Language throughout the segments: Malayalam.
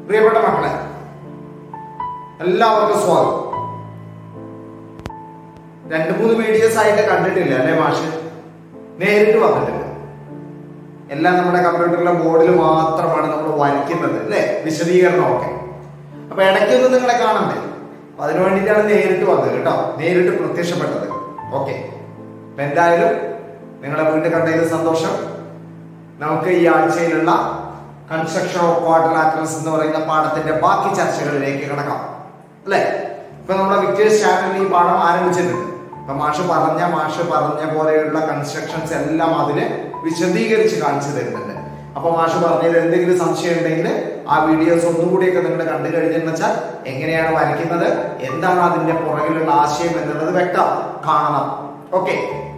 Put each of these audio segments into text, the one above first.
പ്രിയപ്പെട്ട മക്കളെ എല്ലാവർക്കും സ്വാഗതം രണ്ട് മൂന്ന് വീഡിയോസ് ആയിട്ട് കണ്ടിട്ടില്ല അല്ലെ മാഷ് നേരിട്ട് വന്നിട്ടില്ല എല്ലാം നമ്മുടെ കമ്പ്യൂട്ടറിലെ ബോർഡിൽ മാത്രമാണ് നമ്മൾ വരയ്ക്കുന്നത് അല്ലെ വിശദീകരണമൊക്കെ അപ്പൊ ഇടയ്ക്കൊന്ന് നിങ്ങളെ കാണണ്ടേ അപ്പൊ അതിനു വേണ്ടിയിട്ടാണ് നേരിട്ട് വന്നത് കേട്ടോ നേരിട്ട് പ്രത്യക്ഷപ്പെട്ടത് ഓക്കെ അപ്പൊ എന്തായാലും നിങ്ങളെ വീട്ടിൽ കണ്ടതിൽ സന്തോഷം നമുക്ക് ഈ ആഴ്ചയിലുള്ള കൺസ്ട്രക്ഷൻ ഓഫ് ക്വാഡ്രിലാറ്ററൽസ് എന്ന് പറയുന്ന പാഠത്തിന്റെ ബാക്കി ചർച്ചകളിലേക്ക് കിടക്കാം അല്ലെ ഇപ്പൊ നമ്മുടെ വിക്ടേഴ്സ് ചാനലിൽ ഈ പാഠം ആരംഭിച്ചിട്ടുണ്ട് ഇപ്പൊ മാഷ് പറഞ്ഞ മാഷ് പറഞ്ഞ പോലെയുള്ള കൺസ്ട്രക്ഷൻസ് എല്ലാം അതിന് വിശദീകരിച്ച് കാണിച്ചു തരുന്നുണ്ട് അപ്പൊ മാഷ് പറഞ്ഞതിൽ എന്തെങ്കിലും സംശയം ഉണ്ടെങ്കിൽ ആ വീഡിയോസ് ഒന്നുകൂടിയൊക്കെ നിങ്ങൾ കണ്ടു കഴിഞ്ഞെന്ന് വെച്ചാൽ എങ്ങനെയാണ് വരയ്ക്കുന്നത് എന്താണ് അതിന്റെ പുറകിലുള്ള ആശയം എന്നുള്ളത് വ്യക്തം കാണണം ഓക്കെ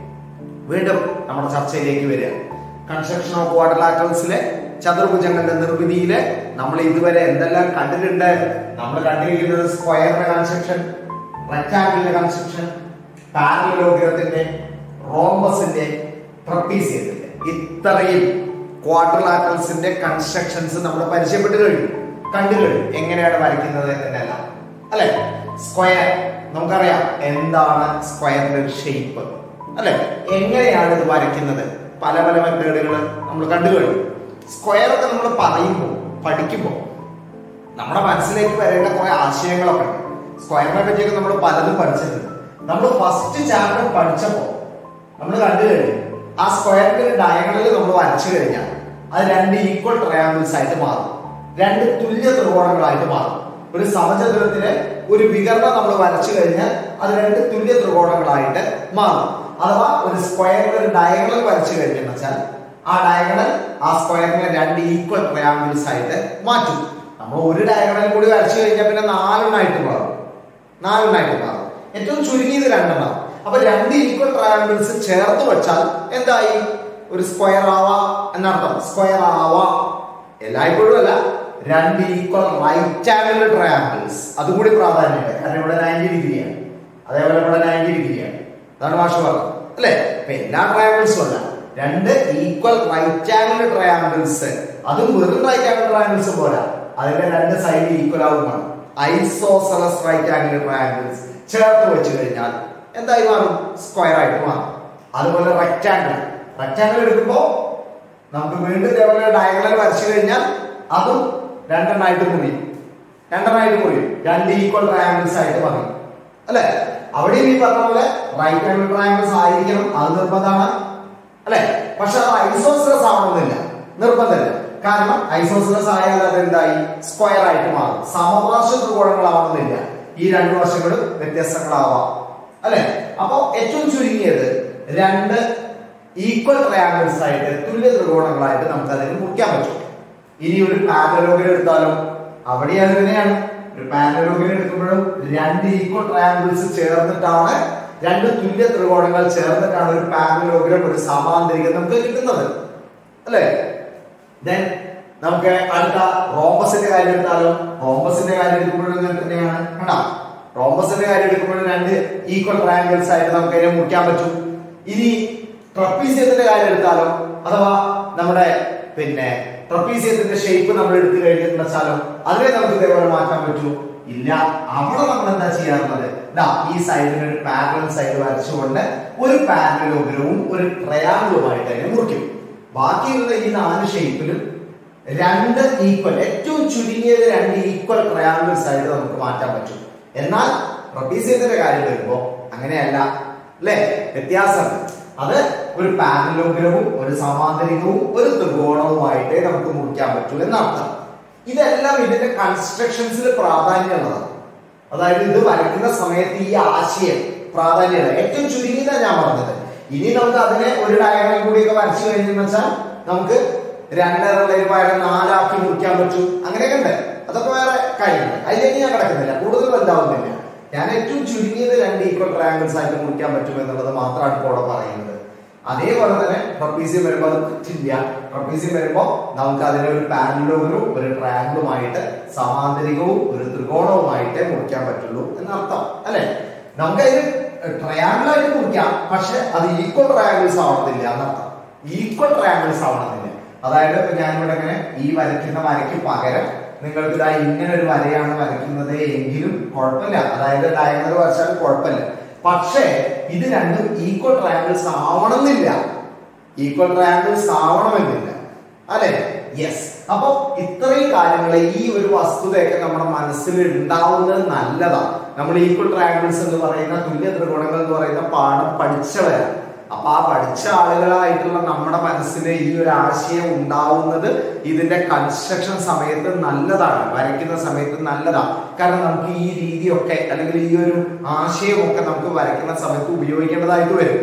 വീണ്ടും നമ്മുടെ ചർച്ചയിലേക്ക് വരിക കൺസ്ട്രക്ഷൻ ഓഫ് ക്വാഡ്രിലാറ്ററൽസിലെ ചതുർഭുജങ്ങളുടെ നിർമ്മിതിയില് നമ്മൾ ഇതുവരെ എന്തെല്ലാം കണ്ടിട്ടുണ്ട് നമ്മൾ കണ്ടിരിക്കുന്നത് സ്ക്വയറിന്റെ കൺസ്ട്രക്ഷൻ റെക്ടാങ്കിളിന്റെ കൺസ്ട്രക്ഷൻ പാരലോഗ്രത്തിന്റെ റോംബസിന്റെ ട്രപ്പീസിയത്തിന്റെ ഇത്രയും ക്വാഡ്രിലാറ്ററൽസിന്റെ കൺസ്ട്രക്ഷൻസ് നമ്മൾ പരിചയപ്പെട്ട് കഴിഞ്ഞു കണ്ടു കഴിഞ്ഞു എങ്ങനെയാണ് വരയ്ക്കുന്നത് എന്നെല്ലാം അല്ലെ സ്ക്വയർ നമുക്കറിയാം എന്താണ് സ്ക്വയറിന്റെ ഷേപ്പ് അല്ലെ എങ്ങനെയാണ് ഇത് വരയ്ക്കുന്നത് പല പല മെത്തേഡുകൾ നമ്മൾ കണ്ടു കഴിഞ്ഞു സ്ക്വയർ ഒക്കെ നമ്മൾ പറയുമ്പോൾ പഠിക്കുമ്പോൾ നമ്മുടെ മനസ്സിലേക്ക് വരേണ്ട കുറെ ആശയങ്ങളൊക്കെ ഉണ്ട് സ്ക്വയറിനെ പറ്റിയൊക്കെ നമ്മൾ പലതും പഠിച്ചിട്ടുണ്ട് നമ്മൾ ഫസ്റ്റ് ചാപ്റ്റർ പഠിച്ചപ്പോൾ നമ്മൾ കണ്ടു കഴിഞ്ഞു ആ സ്ക്വയറിന്റെ ഡയഗണലിൽ നമ്മൾ വരച്ചു കഴിഞ്ഞാൽ അത് രണ്ട് ഈക്വൽ ട്രയാങ്കിൾസ് ആയിട്ട് മാറും രണ്ട് തുല്യ ത്രികോണങ്ങളായിട്ട് മാറും ഒരു സമചതുരത്തിലെ ഒരു വികരണം നമ്മൾ വരച്ചു കഴിഞ്ഞാൽ അത് രണ്ട് തുല്യ ത്രികോണങ്ങളായിട്ട് മാറും അഥവാ ഒരു സ്ക്വയറിന്റെ ഒരു ഡയഗണൽ വരച്ചു കഴിഞ്ഞെന്ന് വെച്ചാൽ ആ ഡയഗണൽ ആ സ്ക്വയറിനെ രണ്ട് ഈക്വൽ ട്രയാങ്കിൾസ് ആയിട്ട് മാറ്റും നമ്മൾ ഒരു ഡയഗണൽ കൂടി വരച്ചു കഴിഞ്ഞാൽ പിന്നെ നാലെണ്ണായിട്ട് മാറും നാലെണ്ണായിട്ട് മാറും ഏറ്റവും ചുരുങ്ങിയത് രണ്ടെണ്ണം അപ്പൊ രണ്ട് ഈക്വൽ ട്രയാങ്കിൾസ് ചേർത്ത് വെച്ചാൽ എന്തായി ഒരു സ്ക്വയർ ആവാ എന്നർത്ഥം സ്ക്വയർ ആവാ എല്ലായ്പ്പോഴും അല്ല രണ്ട് ഈക്വൽ റൈറ്റ് ആംഗിൾ ട്രയാങ്കിൾസ് അതും കൂടി പ്രാധാന്യമുണ്ട് കാരണം ഇവിടെ നയൻറ്റി ഡിഗ്രിയാണ് അതേപോലെ ഇവിടെ നയൻറ്റി ഡിഗ്രിയാണ് അതാണ് മാഷ് പറഞ്ഞത് അല്ലേ അപ്പൊ എല്ലാ ട്രയാങ്കിൾസും അല്ല രണ്ട് ഈക്വൽ റൈറ്റ് ആംഗിൾ ട്രയാങ്കിൾസ് അതും വെറും റൈറ്റ് ആംഗിൾ ട്രയാങ്കിൾസ് പോരാ അതിന്റെ രണ്ട് സൈഡ് ഈക്വൽ ആവുമാണ് ഐസോസലസ് റൈറ്റ് ആംഗിൾ ട്രയാങ്കിൾസ് ചേർത്ത് വെച്ച് കഴിഞ്ഞാൽ എന്തായി മാറും സ്ക്വയർ ആയിട്ട് മാറും അതുപോലെ റെക്റ്റാങ്കിൾ റെക്റ്റാങ്കിൾ എടുക്കുമ്പോൾ നമുക്ക് വീണ്ടും ഇതേപോലെ ഡയഗണൽ വരച്ചു കഴിഞ്ഞാൽ അതും രണ്ടെണ്ണമായിട്ട് മുറിയും രണ്ടെണ്ണമായിട്ട് മുറിയും രണ്ട് ഈക്വൽ ട്രയാങ്കിൾസ് ആയിട്ട് പറയും അല്ലെ അവിടെയും ഈ പറഞ്ഞ പോലെ റൈറ്റ് ആംഗിൾ ട്രയാങ്കിൾസ് ആയിരിക്കണം അത് നിർബന്ധമാണ് അല്ലെ പക്ഷെ അത് ഐസോസിലസ് ആവണമെന്നില്ല നിർബന്ധമില്ല കാരണം ഐസോസിലസ് ആയാൽ അത് എന്തായി സ്ക്വയർ ആയിട്ട് മാറും സമപാർശ്വ ത്രികോണങ്ങളാവണമെന്നില്ല ഈ രണ്ടു വശങ്ങളും വ്യത്യസ്തങ്ങളാവാം അല്ലെ അപ്പൊ ഏറ്റവും ചുരുങ്ങിയത് രണ്ട് ഈക്വൽ ട്രയാങ്കിൾസ് ആയിട്ട് തുല്യ ത്രികോണങ്ങളായിട്ട് നമുക്ക് അതിന് മുറിക്കാൻ പറ്റും ഇനി ഒരു പാരലോഗിൽ എടുത്താലും അവിടെ അത് തന്നെയാണ് ഒരു പാരലോഗിൽ എടുക്കുമ്പോഴും രണ്ട് ഈക്വൽ ട്രയാങ്കിൾസ് ചേർന്നിട്ടാണ് രണ്ട് തുല്യ ത്രികോണങ്ങൾ ചേർന്നിട്ടാണ് ഒരു പാരലോഗ്രം ഒരു സമാന്തരികം നമുക്ക് കിട്ടുന്നത് അല്ലേ ദെൻ നമുക്ക് അടുത്ത റോംബസിന്റെ കാര്യം എടുത്താലോ റോംബസിന്റെ കാര്യം എടുക്കുമ്പോഴും ഇങ്ങനെ തന്നെയാണ് കണ്ടോ റോംബസിന്റെ കാര്യം എടുക്കുമ്പോഴും രണ്ട് ഈക്വൽ ട്രയാങ്കിൾസ് ആയിട്ട് നമുക്ക് അതിനെ മുറിക്കാൻ പറ്റും ഇനി ട്രപ്പീസിയത്തിന്റെ കാര്യം എടുത്താലോ അഥവാ നമ്മുടെ പിന്നെ ട്രപ്പീസിയത്തിന്റെ ഷേപ്പ് നമ്മൾ എടുത്തു കഴിഞ്ഞിട്ട് വെച്ചാലോ അതിനെ നമുക്ക് ഇതേപോലെ മാറ്റാൻ പറ്റുമോ ഇല്ല അവിടെ നമ്മൾ എന്താ ചെയ്യാറുള്ളത് ദാ ഈ സൈഡിന് ഒരു പാരലൽ സൈഡ് വരച്ചുകൊണ്ട് ഒരു പാരലോഗ്രവും ഒരു ട്രയാങ്കിളുമായിട്ട് അതിനെ മുറിക്കും ബാക്കിയുള്ള ഈ നാല് ഷേപ്പിലും രണ്ട് ഈക്വൽ ഏറ്റവും ചുരുങ്ങിയത് രണ്ട് ഈക്വൽ ട്രയാങ്കിൾസ് ആയിട്ട് നമുക്ക് മാറ്റാൻ പറ്റും എന്നാൽ ട്രപ്പീസിയത്തിന്റെ കാര്യം വരുമ്പോ അങ്ങനെയല്ല അല്ലെ വ്യത്യാസം അത് ഒരു പാരലോഗ്രവും ഒരു സമാന്തരികവും ഒരു ത്രികോണവുമായിട്ടേ നമുക്ക് മുറിക്കാൻ പറ്റൂ എന്നർത്ഥം ഇതെല്ലാം ഇതിന്റെ കൺസ്ട്രക്ഷൻസിൽ പ്രാധാന്യമുള്ളതാണ് അതായത് ഇത് വരയ്ക്കുന്ന സമയത്ത് ഈ ആശയം പ്രാധാന്യമുള്ള ഏറ്റവും ചുരുങ്ങിയതാണ് ഞാൻ പറഞ്ഞത് ഇനി നമുക്ക് അതിനെ ഒരു ഡയഗ്രാം കൂടിയൊക്കെ വരച്ചു കഴിഞ്ഞെന്ന് വെച്ചാൽ നമുക്ക് രണ്ടരയുടെ പകരം നാലാക്കി മുറിക്കാൻ പറ്റും അങ്ങനെയൊക്കെ ഉണ്ട് അതൊക്കെ വേറെ കാര്യങ്ങൾ അതിലേക്ക് ഞാൻ കിടക്കുന്നില്ല കൂടുതൽ വലുതാവുന്നില്ല ഞാൻ ഏറ്റവും ചുരുങ്ങിയത് രണ്ട് ഈക്വൽ ട്രയാങ്കിൾസ് ആയിട്ട് മുറിക്കാൻ പറ്റും എന്നുള്ളത് മാത്രമാണ് ഇപ്പോൾ ഇവിടെ പറയുന്നത് അതേപോലെ തന്നെ ട്രപ്പീസിയം വരുമ്പോൾ അത് പറ്റില്ല ട്രപ്പീസിയം വരുമ്പോൾ നമുക്ക് അതിനെ ഒരു പാരലോഗനും ഒരു ട്രയാങ്കിളുമായിട്ട് സമാന്തരികവും ഒരു ത്രികോണവുമായിട്ട് മുറിക്കാൻ പറ്റുള്ളൂ എന്നർത്ഥം അല്ലെ നമുക്ക് അതിന് ട്രയാങ്കിൾ ആയിട്ട് മുറിക്കാം പക്ഷെ അത് ഈക്വൽ ട്രയാങ്കിൾസ് ആവണമെന്നില്ല എന്നർത്ഥം ഈക്വൽ ട്രയാങ്കിൾസ് ആവണമെന്നില്ല അതായത് ഇപ്പൊ ഞാനിവിടെ ഇങ്ങനെ ഈ വരയ്ക്കുന്ന വരയ്ക്ക് പകരം നിങ്ങൾക്ക് ഇതാ ഇങ്ങനെ ഒരു വരയാണ് വരയ്ക്കുന്നത് എങ്കിലും കുഴപ്പമില്ല അതായത് ഡയഗണൽ വരച്ചാൽ കുഴപ്പമില്ല പക്ഷേ ഇത് രണ്ടും ഈക്വൽ ട്രയാങ്കിൾസ് ആവണമെന്നില്ല ഈക്വൽ ട്രയാങ്കിൾസ് ആവണമെന്നില്ല അല്ലെ യെസ് അപ്പൊ ഇത്രയും കാര്യങ്ങൾ ഈ ഒരു വസ്തുതയൊക്കെ നമ്മുടെ മനസ്സിൽ ഉണ്ടാവുന്നത് നല്ലതാണ് നമ്മൾ ഈക്വൽ ട്രയാങ്കിൾസ് എന്ന് പറയുന്ന തുല്യ ത്രികോണങ്ങൾ എന്ന് പറയുന്ന പാഠം പഠിച്ചവരാണ് അപ്പൊ ആ പഠിച്ച ആളുകളായിട്ടുള്ള നമ്മുടെ മനസ്സിൽ ഈ ഒരു ആശയം ഉണ്ടാവുന്നത് ഇതിന്റെ കൺസ്ട്രക്ഷൻ സമയത്ത് നല്ലതാണ് വരയ്ക്കുന്ന സമയത്ത് നല്ലതാണ് കാരണം നമുക്ക് ഈ രീതിയൊക്കെ അല്ലെങ്കിൽ ഈ ഒരു ആശയമൊക്കെ നമുക്ക് വരയ്ക്കുന്ന സമയത്ത് ഉപയോഗിക്കേണ്ടതായിട്ട് വരും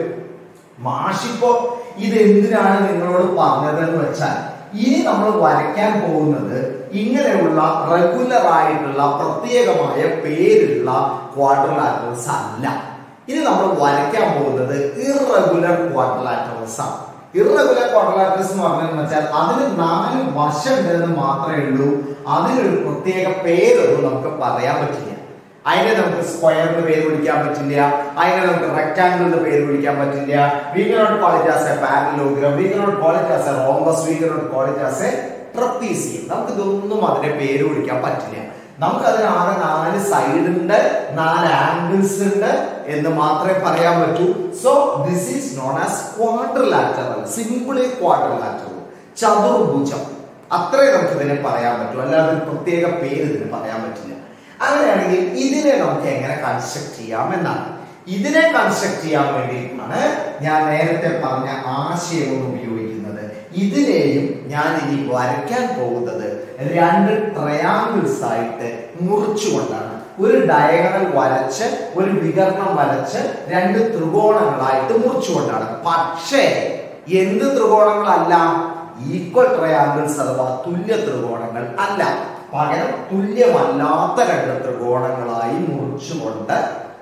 മാഷിപ്പോ ഇത് എന്തിനാണ് നിങ്ങളോട് പറഞ്ഞതെന്ന് വെച്ചാൽ ഇനി നമ്മൾ വരയ്ക്കാൻ പോകുന്നത് ഇങ്ങനെയുള്ള റെഗുലർ ആയിട്ടുള്ള പ്രത്യേകമായ പേരുള്ള ക്വാഡ്രലാറ്ററൽസ് അല്ല ഇനി നമ്മൾ വരയ്ക്കാൻ പോകുന്നത് ഇറഗുലർ ക്വാഡ്രലാറ്ററൽസ് ആണ് ഇറഗുലർ ക്വാഡ്രലാറ്ററൽസ് എന്ന് പറഞ്ഞതെന്ന് വെച്ചാൽ അതിന് നാല് വശം ഉണ്ടെന്ന് മാത്രമേ ഉള്ളൂ അതിനൊരു പ്രത്യേക പേരൊന്നും നമുക്ക് പറയാൻ പറ്റില്ല അതിനെ നമുക്ക് സ്ക്വയറിന് പേര് വിളിക്കാൻ പറ്റില്ല അതിനെ നമുക്ക് റെക്ടാംഗിളിന് പേര് വിളിക്കാൻ പറ്റില്ല we cannot call it as a parallelogram we cannot call it as a rhombus we cannot call it as a trapezium നമുക്ക് ഇതൊന്നും അതിനെ പേര് വിളിക്കാൻ പറ്റില്ല നമുക്ക് അതിന് ആകെ നാല് സൈഡ് ഉണ്ട് നാല് ആംഗിൾസ് ഉണ്ട് എന്ന് മാത്രമേ പറയാൻ പറ്റൂ so this is known as quadrilateral simply quadrilateral ചതുർഭുജം അത്രേ നമുക്ക് ഇതിനെ പറയാൻ പറ്റൂ അല്ലാതെ ഒരു പ്രത്യേക പേര് ഇതിന് പറയാൻ പറ്റില്ല അങ്ങനെയാണെങ്കിൽ ഇതിനെ നമുക്ക് എങ്ങനെ കൺസ്ട്രക്ട് ചെയ്യാം എന്നാണ് ഇതിനെ കൺസ്ട്രക്ട് ചെയ്യാൻ വേണ്ടിയിട്ടാണ് ഞാൻ നേരത്തെ പറഞ്ഞ ആശയം ഒന്ന് ഉപയോഗിക്കുന്നത് ഇതിനെയും ഞാൻ ഇനി വരയ്ക്കാൻ പോകുന്നത് രണ്ട് ട്രയാങ്കിൾസ് ആയിട്ട് മുറിച്ചുകൊണ്ടാണ് ഒരു ഡയഗണൽ വരച്ച് ഒരു വികരണം വരച്ച് രണ്ട് ത്രികോണങ്ങളായിട്ട് മുറിച്ചുകൊണ്ടാണ് പക്ഷേ എന്ത് ത്രികോണങ്ങളല്ല ഈക്വൽ ട്രയാങ്കിൾസ് അഥവാ തുല്യ ത്രികോണങ്ങൾ അല്ല പകരം തുല്യമല്ലാത്ത രണ്ട് ത്രികോണങ്ങളായി മുറിച്ചുകൊണ്ട്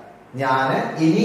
ഞാൻ ഇനി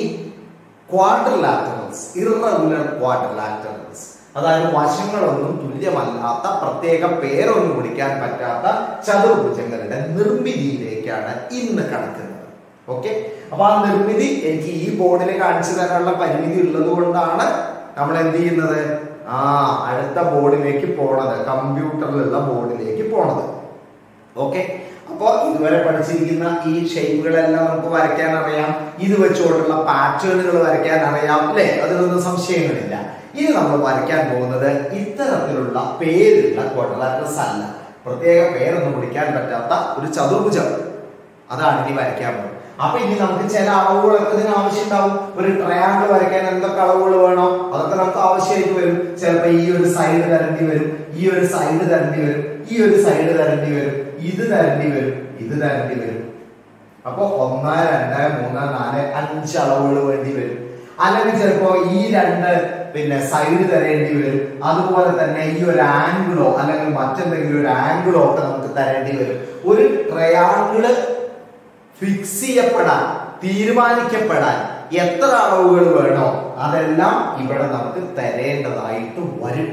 ക്വാഡ്രലാറ്ററൽസ് ഇറഗുലർ ക്വാഡ്രലാറ്ററൽസ് അതായത് വശങ്ങളൊന്നും തുല്യമല്ലാത്ത പ്രത്യേക പേരൊന്നും വിളിക്കാൻ പറ്റാത്ത ചതുർഭുജങ്ങളുടെ നിർമ്മിതിയിലേക്കാണ് ഇന്ന് കടക്കുന്നത് ഓക്കെ അപ്പൊ ആ നിർമ്മിതി എനിക്ക് ഈ ബോർഡിൽ കാണിച്ചു തരാനുള്ള പരിമിതി ഉള്ളത് കൊണ്ടാണ് നമ്മൾ എന്ത് ചെയ്യുന്നത് ആ അടുത്ത ബോർഡിലേക്ക് പോണത് കമ്പ്യൂട്ടറിലുള്ള ബോർഡിലേക്ക് പോണത് ഓക്കെ അപ്പൊ ഇതുവരെ പഠിച്ചിരിക്കുന്ന ഈ ഷേപ്പുകളെല്ലാം നമുക്ക് വരയ്ക്കാൻ അറിയാം ഇത് വെച്ചുകൊണ്ടുള്ള പാറ്റേണുകൾ വരയ്ക്കാൻ അറിയാം അല്ലെ അതിലൊന്നും സംശയങ്ങളില്ല ഇനി നമ്മൾ വരയ്ക്കാൻ പോകുന്നത് ഇത്തരത്തിലുള്ള പേരുള്ള ക്വാഡ്രലാറ്ററസ് അല്ല പ്രത്യേക പേരൊന്നും വിളിക്കാൻ പറ്റാത്ത ഒരു ചതുർഭുജം അതാണ് ഇനി വരയ്ക്കാൻ പോകുന്നത് അപ്പൊ ഇനി നമുക്ക് ചില അളവുകളൊക്കെ ഇതിന് ആവശ്യമുണ്ടാവും ഒരു ട്രയാങ്കിൾ വരയ്ക്കാൻ എന്തൊക്കെ അളവുകൾ വേണോ അതൊക്കെ നമുക്ക് ആവശ്യമായിട്ട് വരും ചിലപ്പോ ഈ ഒരു സൈഡ് തരേണ്ടി വരും ഈ ഒരു സൈഡ് തരേണ്ടി വരും ഈ ഒരു സൈഡ് തരേണ്ടി വരും ഇത് തരേണ്ടി വരും ഇത് തരേണ്ടി വരും അപ്പൊ ഒന്ന് രണ്ട് മൂന്ന് നാല് അഞ്ച് അളവുകൾ വേണ്ടി വരും അല്ലെങ്കിൽ ചിലപ്പോ ഈ രണ്ട് പിന്നെ സൈഡ് തരേണ്ടി വരും അതുപോലെ തന്നെ ഈ ഒരു ആംഗിളോ അല്ലെങ്കിൽ മറ്റെന്തെങ്കിലും ഒരു ആംഗിളോ ഒക്കെ നമുക്ക് തരേണ്ടി വരും ഒരു ട്രയാങ്കിള് ഫിക്സ് ചെയ്യപ്പെടാൻ തീരുമാനിക്കപ്പെടാൻ എത്ര അളവുകൾ വേണോ അതെല്ലാം ഇവിടെ നമുക്ക് തരേണ്ടതായിട്ട് വരും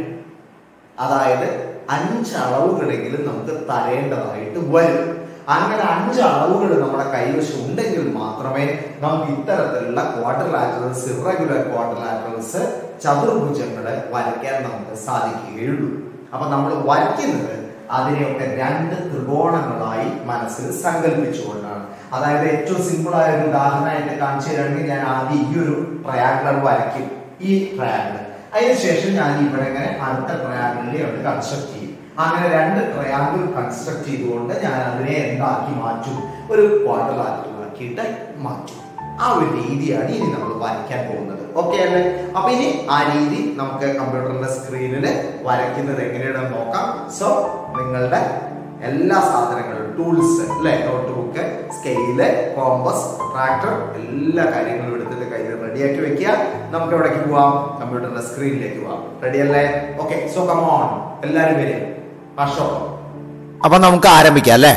അതായത് അഞ്ച് അളവുകളെങ്കിലും നമുക്ക് തരേണ്ടതായിട്ട് വരും അങ്ങനെ അഞ്ച് അളവുകൾ നമ്മുടെ കൈവശം ഉണ്ടെങ്കിൽ മാത്രമേ നമുക്ക് ഇത്തരത്തിലുള്ള ക്വാഡ്രലാറ്ററൽസ് ഇറഗുലർ ക്വാഡ്രലാറ്ററൽസ് ചതുർഭുജങ്ങളെ വരയ്ക്കാൻ നമുക്ക് സാധിക്കുകയുള്ളൂ അപ്പൊ നമ്മൾ വരയ്ക്കുന്നത് അതിനെയൊക്കെ രണ്ട് ത്രികോണങ്ങളായി മനസ്സിൽ സങ്കല്പിച്ചുകൊണ്ടാണ് അതായത് ഏറ്റവും സിമ്പിൾ ആയ ഒരു ഉദാഹരണമായിട്ട് കാണിച്ചു തരാണെങ്കിൽ ഞാൻ ആദ്യം ഈ ഒരു ട്രയാങ്കിൾ വരയ്ക്കും ഈ ട്രയാങ്കിൾ അതിനുശേഷം ഞാൻ ഇവിടെ ഇങ്ങനെ അടുത്ത ട്രയാങ്കിളിനെ ഒന്ന് കൺസ്ട്രക്ട് ചെയ്യും അങ്ങനെ രണ്ട് ട്രയാങ്കിൾ കൺസ്ട്രക്ട് ചെയ്തുകൊണ്ട് ഞാൻ അതിനെ എന്താക്കി മാറ്റും ഒരു ക്വാഡ്രലാറ്ററാക്കിയിട്ട് മാറ്റും ആ ഒരു രീതിയാണ് ഇനി നമ്മൾ വരയ്ക്കാൻ പോകുന്നത് ഓക്കെ അല്ലേ അപ്പൊ ഇനി ആ രീതി നമുക്ക് കമ്പ്യൂട്ടറിന്റെ സ്ക്രീനിൽ വരയ്ക്കുന്നത് എങ്ങനെയാണെന്ന് നോക്കാം സോ നിങ്ങളുടെ എല്ലാ സാധനങ്ങളും ടൂൾസ് അല്ലെ notebook scale compass protractor എല്ലാ കാര്യങ്ങളും എടുത്തിട്ട് കയ്യിൽ റെഡിയാക്കി വെക്കുക നമുക്ക് എവിടേക്ക് പോവാം കമ്പ്യൂട്ടറിന്റെ സ്ക്രീനിലേക്ക് പോവാം റെഡി അല്ലേ ഓക്കെ സോ കമോൺ എല്ലാവരും വരും ഹർഷോ അപ്പൊ നമുക്ക് ആരംഭിക്കാം അല്ലേ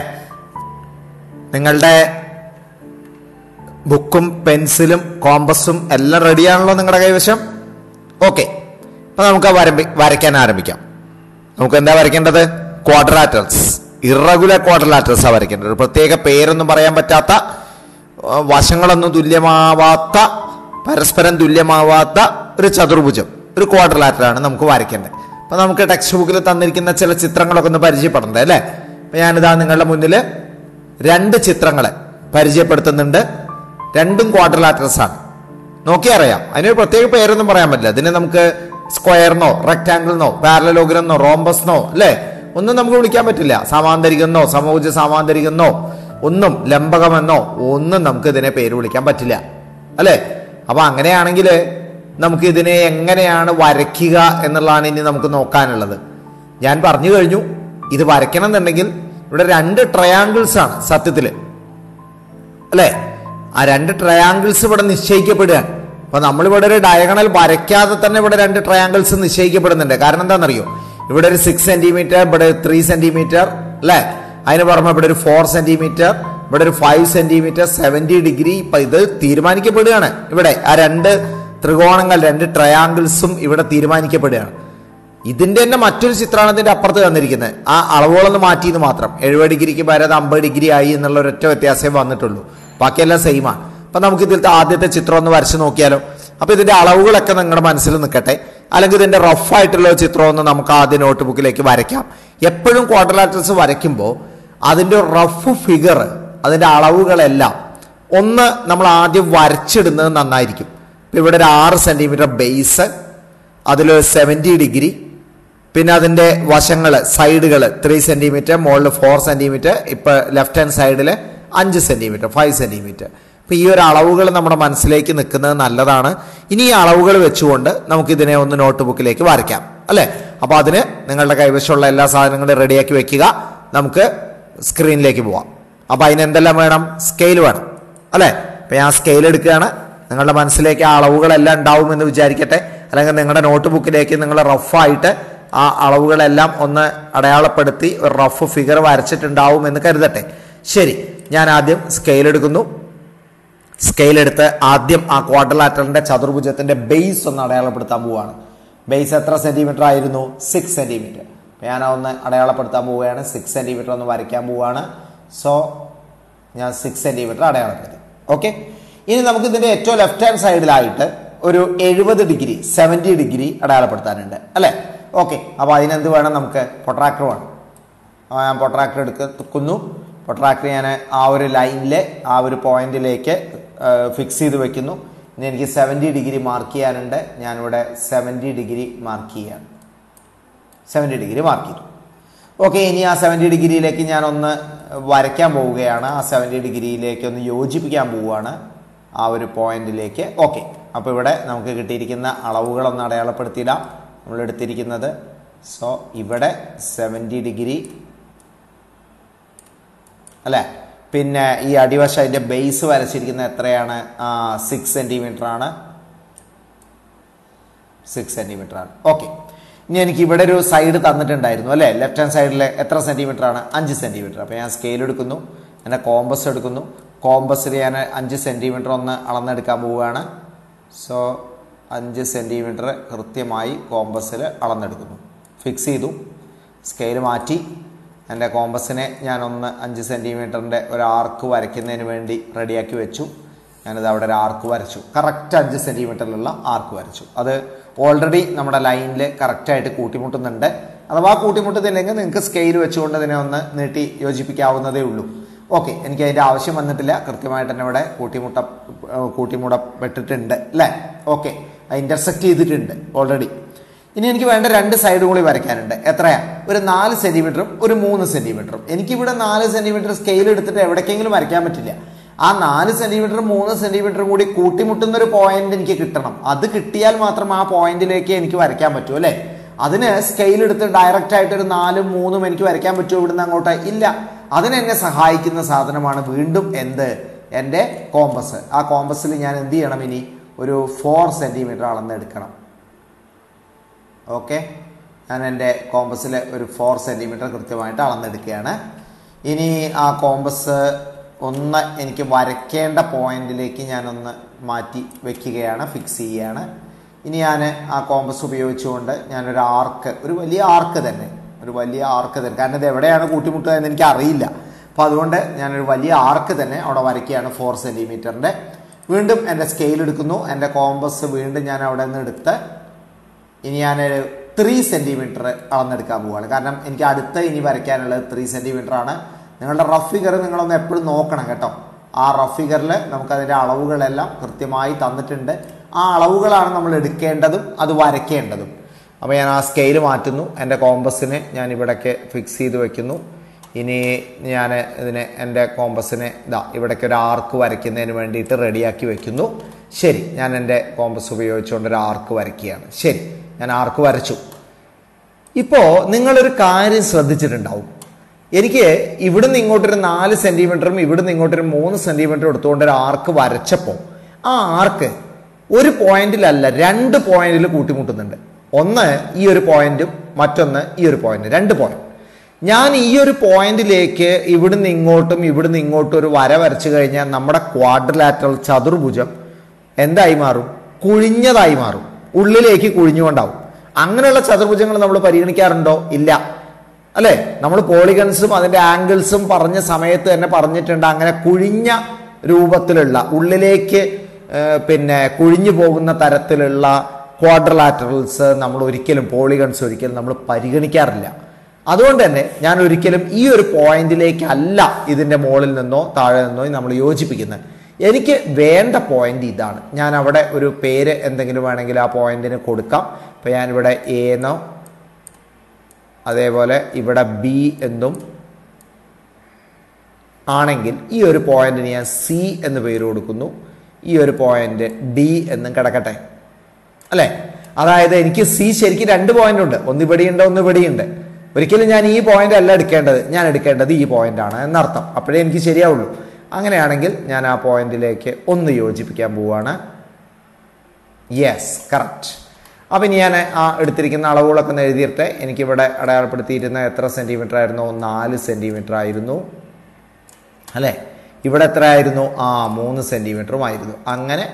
നിങ്ങളുടെ ബുക്കും പെൻസിലും കോമ്പസും എല്ലാം റെഡിയാണല്ലോ നിങ്ങളുടെ കൈവശം ഓക്കെ അപ്പൊ നമുക്ക് വരമ്പി വരയ്ക്കാൻ ആരംഭിക്കാം നമുക്ക് എന്താ വരയ്ക്കേണ്ടത് ക്വാഡ്രാറ്റേഴ്സ് ഇറഗുലർ ക്വാഡ്രലാറ്റേഴ്സാ വരയ്ക്കേണ്ടത് ഒരു പ്രത്യേക പേരൊന്നും പറയാൻ പറ്റാത്ത ആ, വശങ്ങളൊന്നും തുല്യമാവാത്ത പരസ്പരം തുല്യമാവാത്ത ഒരു ചതുർഭുജം ഒരു ക്വാഡ്രലാറ്ററാണ് നമുക്ക് വരയ്ക്കേണ്ടത് അപ്പൊ നമുക്ക് ടെക്സ്റ്റ് ബുക്കിൽ തന്നിരിക്കുന്ന ചില ചിത്രങ്ങളൊക്കെ ഒന്ന് പരിചയപ്പെടണ്ടേ അല്ലേ അപ്പൊ ഞാനിതാ നിങ്ങളുടെ മുന്നിൽ രണ്ട് ചിത്രങ്ങളെ പരിചയപ്പെടുത്തുന്നുണ്ട് രണ്ടും ക്വാഡ്രലാറ്ററസ് ആണ് നോക്കി അറിയാം അതിനൊരു പ്രത്യേക പേരൊന്നും പറയാൻ പറ്റില്ല ഇതിനെ നമുക്ക് സ്ക്വയറിനോ റെക്ടാങ്കിളിനോ പാരലോഗ്രമെന്നോ റോംബസ്നോ അല്ലേ ഒന്നും നമുക്ക് വിളിക്കാൻ പറ്റില്ല സമാന്തരികമെന്നോ സമൂഹ സമാന്തരികമെന്നോ ഒന്നും ലംബകമെന്നോ ഒന്നും നമുക്ക് ഇതിനെ പേര് വിളിക്കാൻ പറ്റില്ല അല്ലേ അപ്പൊ അങ്ങനെയാണെങ്കിൽ നമുക്ക് ഇതിനെ എങ്ങനെയാണ് വരയ്ക്കുക എന്നുള്ളതാണ് ഇനി നമുക്ക് നോക്കാനുള്ളത് ഞാൻ പറഞ്ഞു കഴിഞ്ഞു ഇത് വരയ്ക്കണം എന്നുണ്ടെങ്കിൽ ഇവിടെ രണ്ട് ട്രയാങ്കിൾസ് ആണ് സത്യത്തില് അല്ലേ ആ രണ്ട് ട്രയാങ്കിൾസ് ഇവിടെ നിശ്ചയിക്കപ്പെടുകയാണ് അപ്പൊ നമ്മളിവിടെ ഒരു ഡയഗണൽ വരയ്ക്കാതെ തന്നെ ഇവിടെ രണ്ട് ട്രയാങ്കിൾസ് നിശ്ചയിക്കപ്പെടുന്നുണ്ട് കാരണം എന്താണെന്നറിയോ ഇവിടെ ഒരു സിക്സ് സെന്റിമീറ്റർ ഇവിടെ ത്രീ സെന്റിമീറ്റർ അല്ലേ അതിന് പുറമെ ഇവിടെ ഒരു ഫോർ സെന്റിമീറ്റർ ഇവിടെ ഒരു ഫൈവ് സെന്റിമീറ്റർ സെവന്റി ഡിഗ്രി ഇപ്പൊ ഇത് തീരുമാനിക്കപ്പെടുകയാണ് ഇവിടെ ആ രണ്ട് ത്രികോണങ്ങൾ രണ്ട് ട്രയാങ്കിൾസും ഇവിടെ തീരുമാനിക്കപ്പെടുകയാണ് ഇതിന്റെ തന്നെ മറ്റൊരു ചിത്രമാണ് ഇതിന്റെ അപ്പുറത്ത് തന്നിരിക്കുന്നത് ആ അളവുകളൊന്ന് മാറ്റിയെന്ന് മാത്രം എഴുപത് ഡിഗ്രിക്ക് പകരം അത് അമ്പത് ഡിഗ്രി ആയി എന്നുള്ള ഒരൊറ്റ വ്യത്യാസമേ വന്നിട്ടുള്ളൂ ബാക്കിയെല്ലാം സെയിം ആണ് അപ്പൊ നമുക്ക് ഇതിലത്തെ ആദ്യത്തെ ചിത്രം ഒന്ന് വരച്ച് നോക്കിയാലോ അപ്പൊ ഇതിന്റെ അളവുകളൊക്കെ നിങ്ങളുടെ മനസ്സിൽ നിൽക്കട്ടെ അല്ലെങ്കിൽ ഇതിന്റെ റഫ് ആയിട്ടുള്ള ഒരു ചിത്രം ഒന്ന് നമുക്ക് ആദ്യം നോട്ട് ബുക്കിലേക്ക് വരയ്ക്കാം എപ്പോഴും ക്വാഡ്രലാറ്ററൽസ് വരയ്ക്കുമ്പോൾ അതിന്റെ റഫ് ഫിഗർ അതിന്റെ അളവുകളെല്ലാം ഒന്ന് നമ്മൾ ആദ്യം വരച്ചിടുന്നത് നന്നായിരിക്കും ഇപ്പൊ ഇവിടെ ഒരു ആറ് സെന്റിമീറ്റർ ബേസ് അതിലൊരു സെവൻറ്റി ഡിഗ്രി പിന്നെ അതിന്റെ വശങ്ങൾ സൈഡുകൾ ത്രീ സെന്റിമീറ്റർ മുകളിൽ ഫോർ സെന്റിമീറ്റർ ഇപ്പൊ ലെഫ്റ്റ് ഹാൻഡ് സൈഡിൽ അഞ്ച് സെന്റിമീറ്റർ ഫൈവ് സെന്റിമീറ്റർ അപ്പൊ ഈ ഒരു അളവുകൾ നമ്മുടെ മനസ്സിലേക്ക് നിൽക്കുന്നത് നല്ലതാണ് ഇനി ഈ അളവുകൾ വെച്ചുകൊണ്ട് നമുക്ക് ഇതിനെ ഒന്ന് നോട്ട് ബുക്കിലേക്ക് വരയ്ക്കാം അല്ലെ അപ്പൊ അതിന് നിങ്ങളുടെ കൈവശമുള്ള എല്ലാ സാധനങ്ങളും റെഡിയാക്കി വെക്കുക നമുക്ക് സ്ക്രീനിലേക്ക് പോവാം അപ്പൊ അതിന് എന്തെല്ലാം വേണം സ്കെയിൽ വേണം അല്ലെ അപ്പൊ ഞാൻ സ്കെയിൽ എടുക്കുകയാണ് നിങ്ങളുടെ മനസ്സിലേക്ക് ആ അളവുകളെല്ലാം ഉണ്ടാവും എന്ന് വിചാരിക്കട്ടെ അല്ലെങ്കിൽ നിങ്ങളുടെ നോട്ട് ബുക്കിലേക്ക് നിങ്ങൾ റഫായിട്ട് ആ അളവുകളെല്ലാം ഒന്ന് അടയാളപ്പെടുത്തി ഒരു റഫ് ഫിഗർ വരച്ചിട്ടുണ്ടാവും എന്ന് കരുതട്ടെ ശരി ഞാൻ ആദ്യം സ്കെയിൽ എടുക്കുന്നു സ്കെയിൽ എടുത്ത് ആദ്യം ആ ക്വാഡ്രലാറ്ററിന്റെ ചതുർഭുജത്തിന്റെ ബേസ് ഒന്ന് അടയാളപ്പെടുത്താൻ പോവുകയാണ് ബേസ് എത്ര സെന്റിമീറ്റർ ആയിരുന്നു സിക്സ് സെന്റിമീറ്റർ ഞാൻ ഒന്ന് അടയാളപ്പെടുത്താൻ പോവുകയാണ് സിക്സ് സെന്റിമീറ്റർ ഒന്ന് വരയ്ക്കാൻ പോവുകയാണ് സോ ഞാൻ സിക്സ് സെന്റിമീറ്റർ അടയാളപ്പെടുത്തി ഓക്കെ ഇനി നമുക്ക് ഇതിന്റെ ഏറ്റവും ലെഫ്റ്റ് ഹാൻഡ് സൈഡിലായിട്ട് ഒരു എഴുപത് ഡിഗ്രി സെവൻറ്റി ഡിഗ്രി അടയാളപ്പെടുത്താനുണ്ട് അല്ലേ ഓക്കെ അപ്പോൾ അതിനെന്ത് വേണം നമുക്ക് പൊട്രാക്ടർ വേണം അപ്പോൾ ഞാൻ പൊട്രാക്ടർ എടുക്കുന്നു പൊട്രാക്ടർ ഞാൻ ആ ഒരു ലൈനിലെ ആ ഒരു പോയിന്റിലേക്ക് ഫിക്സ് ചെയ്ത് വെക്കുന്നു ഇനി എനിക്ക് സെവൻറ്റി ഡിഗ്രി മാർക്ക് ചെയ്യാനുണ്ട് ഞാനിവിടെ സെവൻറ്റി ഡിഗ്രി മാർക്ക് ചെയ്യാണ് സെവൻറ്റി ഡിഗ്രി മാർക്ക് ചെയ്തു ഓക്കെ ഇനി ആ സെവൻറ്റി ഡിഗ്രിയിലേക്ക് ഞാൻ ഒന്ന് വരയ്ക്കാൻ പോവുകയാണ് ആ സെവൻറ്റി ഡിഗ്രിയിലേക്ക് ഒന്ന് യോജിപ്പിക്കാൻ പോവുകയാണ് ആ ഒരു പോയിന്റിലേക്ക് ഓക്കെ അപ്പോൾ ഇവിടെ നമുക്ക് കിട്ടിയിരിക്കുന്ന അളവുകളൊന്ന് അടയാളപ്പെടുത്തിയിടാം നമ്മൾ എടുത്തിരിക്കുന്നത് സോ ഇവിടെ സെവൻറ്റി ഡിഗ്രി അല്ലേ പിന്നെ ഈ അടിവശം അതിൻ്റെ ബേസ് വരച്ചിരിക്കുന്നത് എത്രയാണ് സിക്സ് സെൻറ്റിമീറ്റർ ആണ് സിക്സ് സെൻറ്റിമീറ്റർ ആണ് ഓക്കെ ഇനി എനിക്ക് ഇവിടെ ഒരു സൈഡ് തന്നിട്ടുണ്ടായിരുന്നു അല്ലേ ലെഫ്റ്റ് ഹാൻഡ് സൈഡിൽ എത്ര സെൻറ്റിമീറ്റർ ആണ് അഞ്ച് സെൻറ്റിമീറ്റർ അപ്പോൾ ഞാൻ സ്കെയിൽ എടുക്കുന്നു എൻ്റെ കോമ്പസ് എടുക്കുന്നു കോമ്പസിൽ ഞാൻ അഞ്ച് സെൻറ്റിമീറ്റർ ഒന്ന് അളന്നെടുക്കാൻ പോവുകയാണ് സോ അഞ്ച് സെൻറ്റിമീറ്റർ കൃത്യമായി കോമ്പസിൽ അളന്നെടുക്കുന്നു ഫിക്സ് ചെയ്തു സ്കെയിൽ മാറ്റി എൻ്റെ കോമ്പസിനെ ഞാനൊന്ന് അഞ്ച് സെൻറ്റിമീറ്ററിൻ്റെ ഒരു ആർക്ക് വരയ്ക്കുന്നതിന് വേണ്ടി റെഡിയാക്കി വെച്ചു ഞാനിത് അവിടെ ഒരു ആർക്ക് വരച്ചു കറക്റ്റ് അഞ്ച് സെൻറ്റിമീറ്ററിലുള്ള ആർക്ക് വരച്ചു അത് ഓൾറെഡി നമ്മുടെ ലൈനിൽ കറക്റ്റായിട്ട് കൂട്ടിമുട്ടുന്നുണ്ട് അഥവാ കൂട്ടിമുട്ടുന്നില്ലെങ്കിൽ നിങ്ങൾക്ക് സ്കെയിൽ വെച്ചുകൊണ്ട് ഇതിനെ ഒന്ന് നീട്ടി യോജിപ്പിക്കാവുന്നതേ ഉള്ളൂ ഓക്കെ എനിക്ക് അതിൻ്റെ ആവശ്യം വന്നിട്ടില്ല കൃത്യമായിട്ട് തന്നെ ഇവിടെ കൂട്ടിമുട്ട കൂട്ടിമുടപ്പെട്ടിട്ടുണ്ട് അല്ലേ ഓക്കെ ഇൻ്റർസെക്റ്റ് ചെയ്തിട്ടുണ്ട് ഓൾറെഡി ഇനി എനിക്ക് വേണ്ട രണ്ട് സൈഡും കൂടി വരയ്ക്കാനുണ്ട് എത്രയാ ഒരു നാല് സെന്റിമീറ്ററും ഒരു മൂന്ന് സെന്റിമീറ്ററും എനിക്കിവിടെ നാല് സെന്റിമീറ്റർ സ്കെയിൽ എടുത്തിട്ട് എവിടേക്കെങ്കിലും വരയ്ക്കാൻ പറ്റില്ല ആ നാല് സെന്റിമീറ്ററും മൂന്ന് സെന്റിമീറ്ററും കൂടി കൂട്ടിമുട്ടുന്ന ഒരു പോയിന്റ് എനിക്ക് കിട്ടണം അത് കിട്ടിയാൽ മാത്രം ആ പോയിന്റിലേക്ക് എനിക്ക് വരയ്ക്കാൻ പറ്റൂ അല്ലേ അതിന് സ്കെയിൽ എടുത്ത് ഡയറക്റ്റ് ആയിട്ട് ഒരു നാലും മൂന്നും എനിക്ക് വരയ്ക്കാൻ പറ്റുമോ ഇവിടുന്ന് അങ്ങോട്ട് ഇല്ല അതിനെന്നെ സഹായിക്കുന്ന സാധനമാണ് വീണ്ടും എന്ത് എൻ്റെ കോമ്പസ് ആ കോമ്പസിൽ ഞാൻ എന്ത് ചെയ്യണം ഇനി ഒരു ഫോർ സെന്റിമീറ്റർ അളന്നെടുക്കണം ഓക്കെ ഞാൻ എൻ്റെ കോമ്പസിൽ ഒരു ഫോർ സെൻറ്റിമീറ്റർ കൃത്യമായിട്ട് അളന്നെടുക്കുകയാണ് ഇനി ആ കോമ്പസ് ഒന്ന് എനിക്ക് വരയ്ക്കേണ്ട പോയിന്റിലേക്ക് ഞാനൊന്ന് മാറ്റി വെക്കുകയാണ് ഫിക്സ് ചെയ്യുകയാണ് ഇനി ഞാൻ ആ കോമ്പസ് ഉപയോഗിച്ചുകൊണ്ട് ഞാനൊരു ആർക്ക് ഒരു വലിയ ആർക്ക് തന്നെ ഒരു വലിയ ആർക്ക് തന്നെ കാരണം ഇത് എവിടെയാണ് കൂട്ടിമുട്ടുക എന്ന് എനിക്ക് അറിയില്ല അപ്പോൾ അതുകൊണ്ട് ഞാനൊരു വലിയ ആർക്ക് തന്നെ അവിടെ വരയ്ക്കുകയാണ് ഫോർ സെൻറ്റിമീറ്ററിൻ്റെ വീണ്ടും എൻ്റെ സ്കെയിൽ എടുക്കുന്നു എൻ്റെ കോമ്പസ് വീണ്ടും ഞാൻ അവിടെ നിന്ന് എടുത്ത് ഇനി ഞാൻ ത്രീ സെന്റിമീറ്റർ അളന്നെടുക്കാൻ പോവുകയാണ് കാരണം എനിക്ക് അടുത്ത ഇനി വരയ്ക്കാനുള്ളത് ത്രീ സെന്റിമീറ്റർ ആണ് നിങ്ങളുടെ റഫ് ഫിഗർ നിങ്ങളൊന്ന് എപ്പോഴും നോക്കണം കേട്ടോ ആ റഫ് ഫിഗറിൽ നമുക്കതിൻ്റെ അളവുകളെല്ലാം കൃത്യമായി തന്നിട്ടുണ്ട് ആ അളവുകളാണ് നമ്മൾ എടുക്കേണ്ടതും അത് വരയ്ക്കേണ്ടതും അപ്പോൾ ഞാൻ ആ സ്കെയിൽ മാറ്റുന്നു എൻ്റെ കോമ്പസിന് ഞാൻ ഇവിടേക്ക് ഫിക്സ് ചെയ്ത് വെക്കുന്നു ഇനി ഞാൻ ഇതിനെ എൻ്റെ കോമ്പസിനെ ഇതാ ഇവിടേക്ക് ഒരു ആർക്ക് വരയ്ക്കുന്നതിന് വേണ്ടിയിട്ട് റെഡിയാക്കി വെക്കുന്നു ശരി ഞാൻ എൻ്റെ കോമ്പസ് ഉപയോഗിച്ചുകൊണ്ട് ഒരു ആർക്ക് വരയ്ക്കുകയാണ് ശരി ഞാൻ ആർക്ക് വരച്ചു ഇപ്പോൾ നിങ്ങളൊരു കാര്യം ശ്രദ്ധിച്ചിട്ടുണ്ടാവും എനിക്ക് ഇവിടുന്ന് ഇങ്ങോട്ടൊരു നാല് സെന്റിമീറ്ററും ഇവിടുന്ന് ഇങ്ങോട്ടൊരു മൂന്ന് സെന്റിമീറ്ററും എടുത്തുകൊണ്ട് ഒരു ആർക്ക് വരച്ചപ്പോൾ ആ ആർക്ക് ഒരു പോയിന്റിലല്ല രണ്ട് പോയിന്റിൽ കൂട്ടിമുട്ടുന്നുണ്ട് ഒന്ന് ഈ ഒരു പോയിന്റും മറ്റൊന്ന് ഈ ഒരു പോയിന്റ് രണ്ട് പോയിന്റ് ഞാൻ ഈ ഒരു പോയിന്റിലേക്ക് ഇവിടുന്ന് ഇങ്ങോട്ടും ഇവിടുന്ന് ഇങ്ങോട്ടും ഒരു വര വരച്ചു കഴിഞ്ഞാൽ നമ്മുടെ ക്വാഡ്രിലാറ്ററൽ ചതുർഭുജം എന്തായി മാറും കുഴിഞ്ഞതായി മാറും ഉള്ളിലേക്ക് കുഴിഞ്ഞുകൊണ്ടാവും അങ്ങനെയുള്ള ചതുർഭുജങ്ങൾ നമ്മൾ പരിഗണിക്കാറുണ്ടോ ഇല്ല അല്ലേ നമ്മൾ പോളിഗൺസും അതിന്റെ ആംഗിൾസും പറഞ്ഞ സമയത്ത് തന്നെ പറഞ്ഞിട്ടുണ്ട് അങ്ങനെ കുഴിഞ്ഞ രൂപത്തിലുള്ള ഉള്ളിലേക്ക് ഏർ, പിന്നെ കുഴിഞ്ഞു പോകുന്ന തരത്തിലുള്ള ക്വാഡ്രലാറ്ററൽസ് നമ്മൾ ഒരിക്കലും പോളിഗൺസ് ഒരിക്കലും നമ്മൾ പരിഗണിക്കാറില്ല അതുകൊണ്ട് തന്നെ ഞാൻ ഒരിക്കലും ഈ ഒരു പോയിന്റിലേക്ക് അല്ല ഇതിന്റെ മുകളിൽ നിന്നോ താഴെ നിന്നോ നമ്മൾ യോജിപ്പിക്കുന്നത് എനിക്ക് വേണ്ട പോയിന്റ് ഇതാണ് ഞാൻ അവിടെ ഒരു പേര് എന്തെങ്കിലും വേണമെങ്കിൽ ആ പോയിന്റിന് കൊടുക്കാം ഇപ്പൊ ഞാനിവിടെ എ എന്നോ അതേപോലെ ഇവിടെ ബി എന്നും ആണെങ്കിൽ ഈ ഒരു പോയിന്റിന് ഞാൻ സി എന്ന് പേര് കൊടുക്കുന്നു ഈ ഒരു പോയിന്റ് ഡി എന്നും കിടക്കട്ടെ അല്ലേ അതായത് എനിക്ക് സി ശരിക്കും രണ്ട് പോയിന്റ് ഉണ്ട് ഒന്ന് ഇവിടെയുണ്ട് ഒന്ന് ഇവിടെയുണ്ട് ഒരിക്കലും ഞാൻ ഈ പോയിന്റ് അല്ല എടുക്കേണ്ടത് ഞാൻ എടുക്കേണ്ടത് ഈ പോയിന്റ് ആണ് എന്നർത്ഥം അപ്പോഴേ എനിക്ക് ശരിയാവുള്ളൂ അങ്ങനെയാണെങ്കിൽ ഞാൻ ആ പോയിന്റിലേക്ക് ഒന്ന് യോജിപ്പിക്കാൻ പോവുകയാണ് യെസ് കറക്റ്റ് അപ്പം ഇനി ഞാൻ ആ എടുത്തിരിക്കുന്ന അളവുകളൊക്കെ ഒന്ന് എഴുതിയിട്ട് എനിക്കിവിടെ അടയാളപ്പെടുത്തിയിരുന്ന എത്ര സെൻറ്റിമീറ്റർ ആയിരുന്നു നാല് സെൻറ്റിമീറ്റർ ആയിരുന്നു അല്ലേ ഇവിടെ എത്ര ആയിരുന്നു ആ മൂന്ന് സെൻറ്റിമീറ്ററും ആയിരുന്നു അങ്ങനെ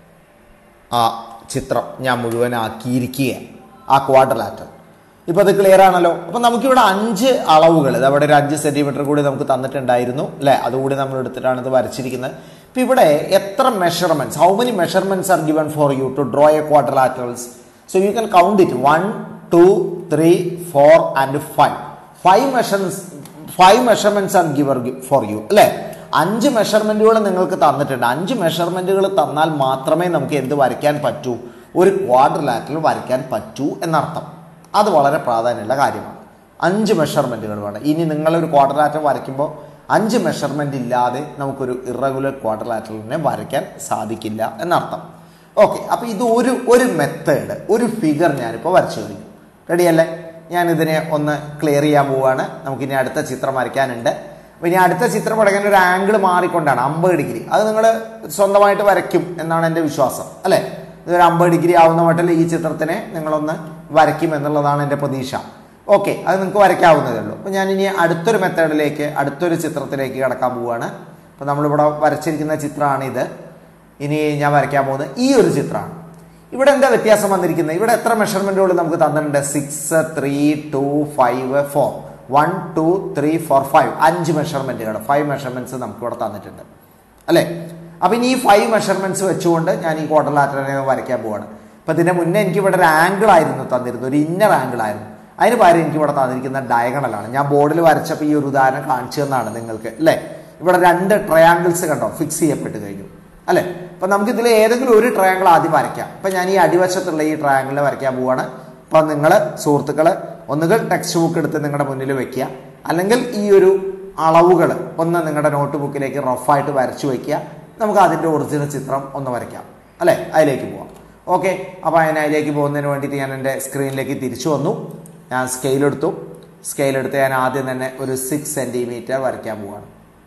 ആ ചിത്രം ഞാൻ മുഴുവനാക്കിയിരിക്കുകയാണ് ആ ക്വാഡ്രലാറ്റർ ഇപ്പൊ അത് ക്ലിയർ ആണല്ലോ അപ്പൊ നമുക്കിവിടെ അഞ്ച് അളവുകൾ ഇത് അവിടെ ഒരു അഞ്ച് സെന്റിമീറ്റർ കൂടി നമുക്ക് തന്നിട്ടുണ്ടായിരുന്നു അല്ലെ അതുകൂടി നമ്മൾ എടുത്തിട്ടാണ് ഇത് വരച്ചിരിക്കുന്നത് ഇപ്പൊ ഇവിടെ എത്ര measurements how many measurements are given for you to draw a quadrilaterals so you can count it one two three four and five five measurements five measurements are given for you അല്ലെ അഞ്ച് മെഷർമെന്റുകൾ നിങ്ങൾക്ക് തന്നിട്ടുണ്ട് അഞ്ച് മെഷർമെന്റുകൾ തന്നാൽ മാത്രമേ നമുക്ക് എന്ത് വരയ്ക്കാൻ പറ്റൂ ഒരു ക്വാഡ്രിലാറ്ററൽ വരയ്ക്കാൻ പറ്റൂ എന്നർത്ഥം അത് വളരെ പ്രാധാന്യമുള്ള കാര്യമാണ് അഞ്ച് മെഷർമെന്റുകൾ വേണം ഇനി നിങ്ങളൊരു ക്വാഡ്രിലാറ്റർ വരയ്ക്കുമ്പോൾ അഞ്ച് മെഷർമെന്റ് ഇല്ലാതെ നമുക്കൊരു ഇറഗുലർ ക്വാഡ്രിലാറ്ററലിനെ വരയ്ക്കാൻ സാധിക്കില്ല എന്നർത്ഥം ഓക്കെ അപ്പൊ ഇത് ഒരു ഒരു മെത്തേഡ് ഒരു ഫിഗർ ഞാനിപ്പോൾ വരച്ചു കഴിഞ്ഞു റെഡിയല്ലേ ഞാൻ ഇതിനെ ഒന്ന് ക്ലിയർ ചെയ്യാൻ പോവുകയാണ് നമുക്കിനി അടുത്ത ചിത്രം വരയ്ക്കാനുണ്ട് അപ്പൊ ഇനി അടുത്ത ചിത്രം വരയ്ക്കാൻ ഒരു ആംഗിൾ മാറിക്കൊണ്ടാണ് അമ്പത് ഡിഗ്രി അത് നിങ്ങൾ സ്വന്തമായിട്ട് വരയ്ക്കും എന്നാണ് എൻ്റെ വിശ്വാസം അല്ലേ ഇതൊരു അമ്പത് ഡിഗ്രി ആവുന്ന മട്ടിൽ ഈ ചിത്രത്തിനെ നിങ്ങളൊന്ന് വരയ്ക്കും എന്നുള്ളതാണ് എൻ്റെ പ്രതീക്ഷ ഓക്കെ അത് നിങ്ങൾക്ക് വരയ്ക്കാവുന്നതേ ഉള്ളൂ അപ്പോൾ ഞാൻ ഇനി അടുത്തൊരു മെത്തേഡിലേക്ക് അടുത്തൊരു ചിത്രത്തിലേക്ക് കടക്കാൻ പോവുകയാണ് അപ്പോൾ നമ്മളിവിടെ വരച്ചിരിക്കുന്ന ചിത്രമാണ് ഇത് ഇനി ഞാൻ വരയ്ക്കാൻ പോകുന്നത് ഈ ഒരു ചിത്രമാണ് ഇവിടെ എന്താ വ്യത്യാസം വന്നിരിക്കുന്നത് ഇവിടെ എത്ര മെഷർമെന്റുകൾ നമുക്ക് തന്നിട്ടുണ്ട് six three two five four one two three four five അഞ്ച് മെഷർമെന്റുകൾ ഫൈവ് മെഷർമെന്റ്സ് നമുക്ക് ഇവിടെ തന്നിട്ടുണ്ട് അല്ലേ അപ്പൊ ഇനി ഈ ഫൈവ് മെഷർമെന്റ്സ് വെച്ചുകൊണ്ട് ഞാൻ ഈ ക്വാർട്ടർ ലാറ്ററിനെ വരയ്ക്കാൻ പോവാണ് അപ്പൊ ഇതിന്റെ മുന്നേ എനിക്ക് ഇവിടെ ഒരു ആംഗിൾ ആയിരുന്നു തന്നിരുന്നത് ഒരു ഇന്നർ ആംഗിൾ ആയിരുന്നു അതിന് പകരം എനിക്ക് ഇവിടെ തന്നിരിക്കുന്ന ഡയഗണലാണ് ഞാൻ ബോർഡിൽ വരച്ചപ്പോൾ ഈ ഒരു ഉദാഹരണം കാണിച്ചു തന്നാണ് നിങ്ങൾക്ക് അല്ലേ ഇവിടെ രണ്ട് ട്രയാങ്കിൾസ് കണ്ടോ ഫിക്സ് ചെയ്യപ്പെട്ട് കഴിഞ്ഞു അല്ലേ അപ്പൊ നമുക്ക് ഇതിൽ ഏതെങ്കിലും ഒരു ട്രയാങ്കിൾ ആദ്യം വരയ്ക്കാം അപ്പൊ ഞാൻ ഈ അടിവശത്തുള്ള ഈ ട്രയാങ്കിളിനെ വരയ്ക്കാൻ പോവാണ് അപ്പൊ നിങ്ങൾ സുഹൃത്തുക്കള് ഒന്നുകിൽ ടെക്സ്റ്റ് ബുക്ക് എടുത്ത് നിങ്ങളുടെ മുന്നിൽ വെക്കുക അല്ലെങ്കിൽ ഈ ഒരു അളവുകൾ ഒന്ന് നിങ്ങളുടെ നോട്ട് ബുക്കിലേക്ക് റഫായിട്ട് വരച്ചു വെക്കുക നമുക്ക് അതിന്റെ ഒറിജിനൽ ചിത്രം ഒന്ന് വരയ്ക്കാം അല്ലേ അതിലേക്ക് പോവാം ഓക്കെ അപ്പോൾ അതിന് അതിലേക്ക് പോകുന്നതിന് വേണ്ടിയിട്ട് ഞാൻ എൻ്റെ സ്ക്രീനിലേക്ക് തിരിച്ചു വന്നു ഞാൻ സ്കെയിൽ എടുത്തു സ്കെയിൽ എടുത്ത് ഞാൻ ആദ്യം തന്നെ ഒരു സിക്സ് സെൻറ്റിമീറ്റർ വരയ്ക്കാൻ പോവാണ്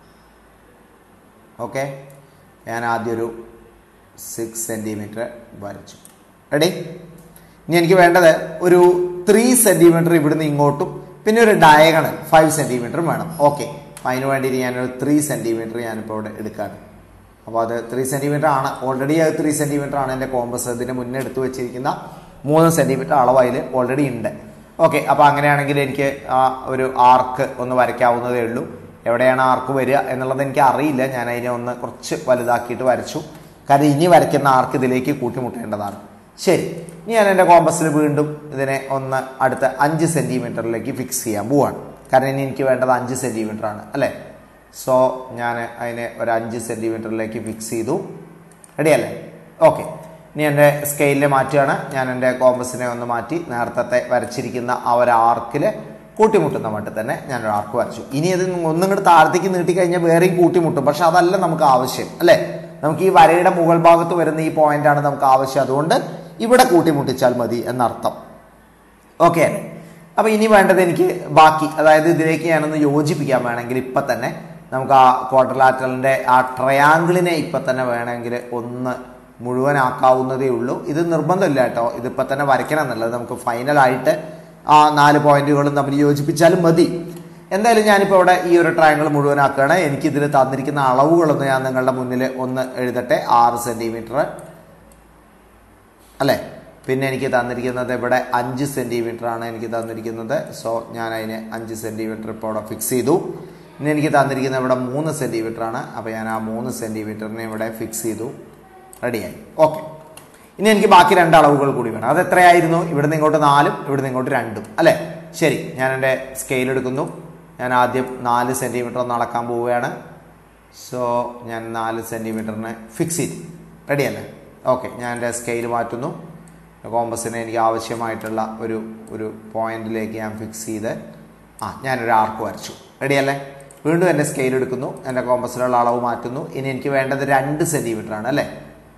ഓക്കെ ഞാൻ ആദ്യം ഒരു സിക്സ് സെൻറ്റിമീറ്റർ വരച്ചു റെഡി ഇനി എനിക്ക് വേണ്ടത് ഒരു ത്രീ സെൻറ്റിമീറ്റർ ഇവിടുന്ന് ഇങ്ങോട്ടും പിന്നെ ഒരു ഡയഗണൽ ഫൈവ് സെൻറ്റിമീറ്ററും വേണം ഓക്കെ അപ്പം അതിന് വേണ്ടിയിട്ട് ഞാനൊരു ത്രീ സെൻറ്റിമീറ്റർ ഞാനിപ്പോൾ ഇവിടെ എടുക്കുകയാണ് അപ്പോൾ അത് ത്രീ സെൻറ്റിമീറ്റർ ആണ് ഓൾറെഡി അത് ത്രീ സെൻറ്റിമീറ്റർ ആണ് എൻ്റെ കോമ്പസ് ഇതിന് മുന്നേ എടുത്തു വെച്ചിരിക്കുന്ന മൂന്ന് സെൻറ്റിമീറ്റർ അളവ് അതിൽ ഓൾറെഡി ഉണ്ട് ഓക്കെ അപ്പോൾ അങ്ങനെയാണെങ്കിൽ എനിക്ക് ആ ഒരു ആർക്ക് ഒന്ന് വരയ്ക്കാവുന്നതേ ഉള്ളൂ എവിടെയാണ് ആർക്ക് വരിക എന്നുള്ളത് എനിക്ക് അറിയില്ല ഞാൻ അതിനെ ഒന്ന് കുറച്ച് വലുതാക്കിയിട്ട് വരച്ചു കാരണം ഇനി വരയ്ക്കുന്ന ആർക്ക് ഇതിലേക്ക് കൂട്ടിമുട്ടേണ്ടതാണ് ശരി ഇനി ഞാൻ എൻ്റെ കോമ്പസിൽ വീണ്ടും ഇതിനെ ഒന്ന് അടുത്ത അഞ്ച് സെൻറ്റിമീറ്ററിലേക്ക് ഫിക്സ് ചെയ്യാൻ പോവാണ് കാരണം ഇനി എനിക്ക് വേണ്ടത് അഞ്ച് സെൻറ്റിമീറ്റർ ആണ് അല്ലേ സോ ഞാൻ അതിനെ ഒരു അഞ്ച് സെൻറ്റിമീറ്ററിലേക്ക് ഫിക്സ് ചെയ്തു റെഡിയല്ലേ ഓക്കെ ഇനി എൻ്റെ സ്കെയിലിൽ മാറ്റുകയാണ് ഞാൻ എൻ്റെ കോമ്പസിനെ ഒന്ന് മാറ്റി നേരത്തെ വരച്ചിരിക്കുന്ന ആ ഒരു ആർക്കിൽ കൂട്ടിമുട്ടുന്ന മട്ടിൽ തന്നെ ഞാനൊരു ആർക്ക് വരച്ചു ഇനി അത് ഒന്നും കൂടെ താഴത്തേക്ക് നീട്ടിക്കഴിഞ്ഞാൽ വേറെയും കൂട്ടിമുട്ടും പക്ഷെ അതല്ല നമുക്ക് ആവശ്യം അല്ലേ നമുക്ക് ഈ വരയുടെ മുകൾ ഭാഗത്ത് വരുന്ന ഈ പോയിന്റാണ് നമുക്ക് ആവശ്യം അതുകൊണ്ട് ഇവിടെ കൂട്ടിമുട്ടിച്ചാൽ മതി എന്നർത്ഥം ഓക്കെ അല്ലേ അപ്പോൾ ഇനി വേണ്ടത് എനിക്ക് ബാക്കി അതായത് ഇതിലേക്ക് ഞാനൊന്ന് യോജിപ്പിക്കാൻ വേണമെങ്കിൽ ഇപ്പം തന്നെ നമുക്ക് ആ ക്വാർട്ടർലാറ്ററിൻ്റെ ആ ട്രയാങ്കിളിനെ ഇപ്പം തന്നെ വേണമെങ്കിൽ ഒന്ന് മുഴുവനാക്കാവുന്നതേ ഉള്ളൂ ഇത് നിർബന്ധമില്ല കേട്ടോ ഇതിപ്പോൾ തന്നെ വരയ്ക്കണം എന്നുള്ളത് നമുക്ക് ഫൈനലായിട്ട് ആ നാല് പോയിന്റുകളും തമ്മിൽ യോജിപ്പിച്ചാലും മതി എന്തായാലും ഞാനിപ്പോൾ ഇവിടെ ഈ ഒരു ട്രയാങ്കിൾ മുഴുവനാക്കുകയാണ് എനിക്കിതിൽ തന്നിരിക്കുന്ന അളവുകളൊന്ന് ഞാൻ നിങ്ങളുടെ മുന്നിൽ ഒന്ന് എഴുതട്ടെ ആറ് സെൻറ്റിമീറ്റർ അല്ലേ പിന്നെ എനിക്ക് തന്നിരിക്കുന്നത് ഇവിടെ അഞ്ച് സെൻറ്റിമീറ്റർ ആണ് എനിക്ക് തന്നിരിക്കുന്നത് സോ ഞാൻ അതിന് അഞ്ച് സെൻറ്റിമീറ്റർ ഇപ്പോൾ ഇവിടെ ഫിക്സ് ചെയ്തു ഇനി എനിക്ക് തന്നിരിക്കുന്നത് ഇവിടെ മൂന്ന് സെൻറ്റിമീറ്റർ ആണ് അപ്പോൾ ഞാൻ ആ മൂന്ന് സെൻറ്റിമീറ്ററിനെ ഇവിടെ ഫിക്സ് ചെയ്തു റെഡിയായി ഓക്കെ ഇനി എനിക്ക് ബാക്കി രണ്ട് അളവുകൾ കൂടി വേണം അത് എത്രയായിരുന്നു ഇവിടുന്ന് ഇങ്ങോട്ട് നാലും ഇവിടുന്ന് ഇങ്ങോട്ട് രണ്ടും അല്ലേ ശരി ഞാൻ എൻ്റെ സ്കെയിൽ എടുക്കുന്നു ഞാൻ ആദ്യം നാല് സെൻറ്റിമീറ്റർ ഒന്ന് അളക്കാൻ പോവുകയാണ് സോ ഞാൻ നാല് സെൻറ്റിമീറ്ററിന് ഫിക്സ് ചെയ്തു റെഡിയല്ലേ ഓക്കെ ഞാൻ എൻ്റെ സ്കെയിൽ മാറ്റുന്നു കോമ്പസിന് എനിക്ക് ആവശ്യമായിട്ടുള്ള ഒരു ഒരു പോയിന്റിലേക്ക് ഞാൻ ഫിക്സ് ചെയ്ത് ആ ഞാനൊരു ആർക്ക് വരച്ചു റെഡിയല്ലേ വീണ്ടും എൻ്റെ സ്കെയിൽ എടുക്കുന്നു എൻ്റെ കോമ്പസിലുള്ള അളവ് മാറ്റുന്നു ഇനി എനിക്ക് വേണ്ടത് രണ്ട് സെൻറ്റിമീറ്റർ ആണ് അല്ലേ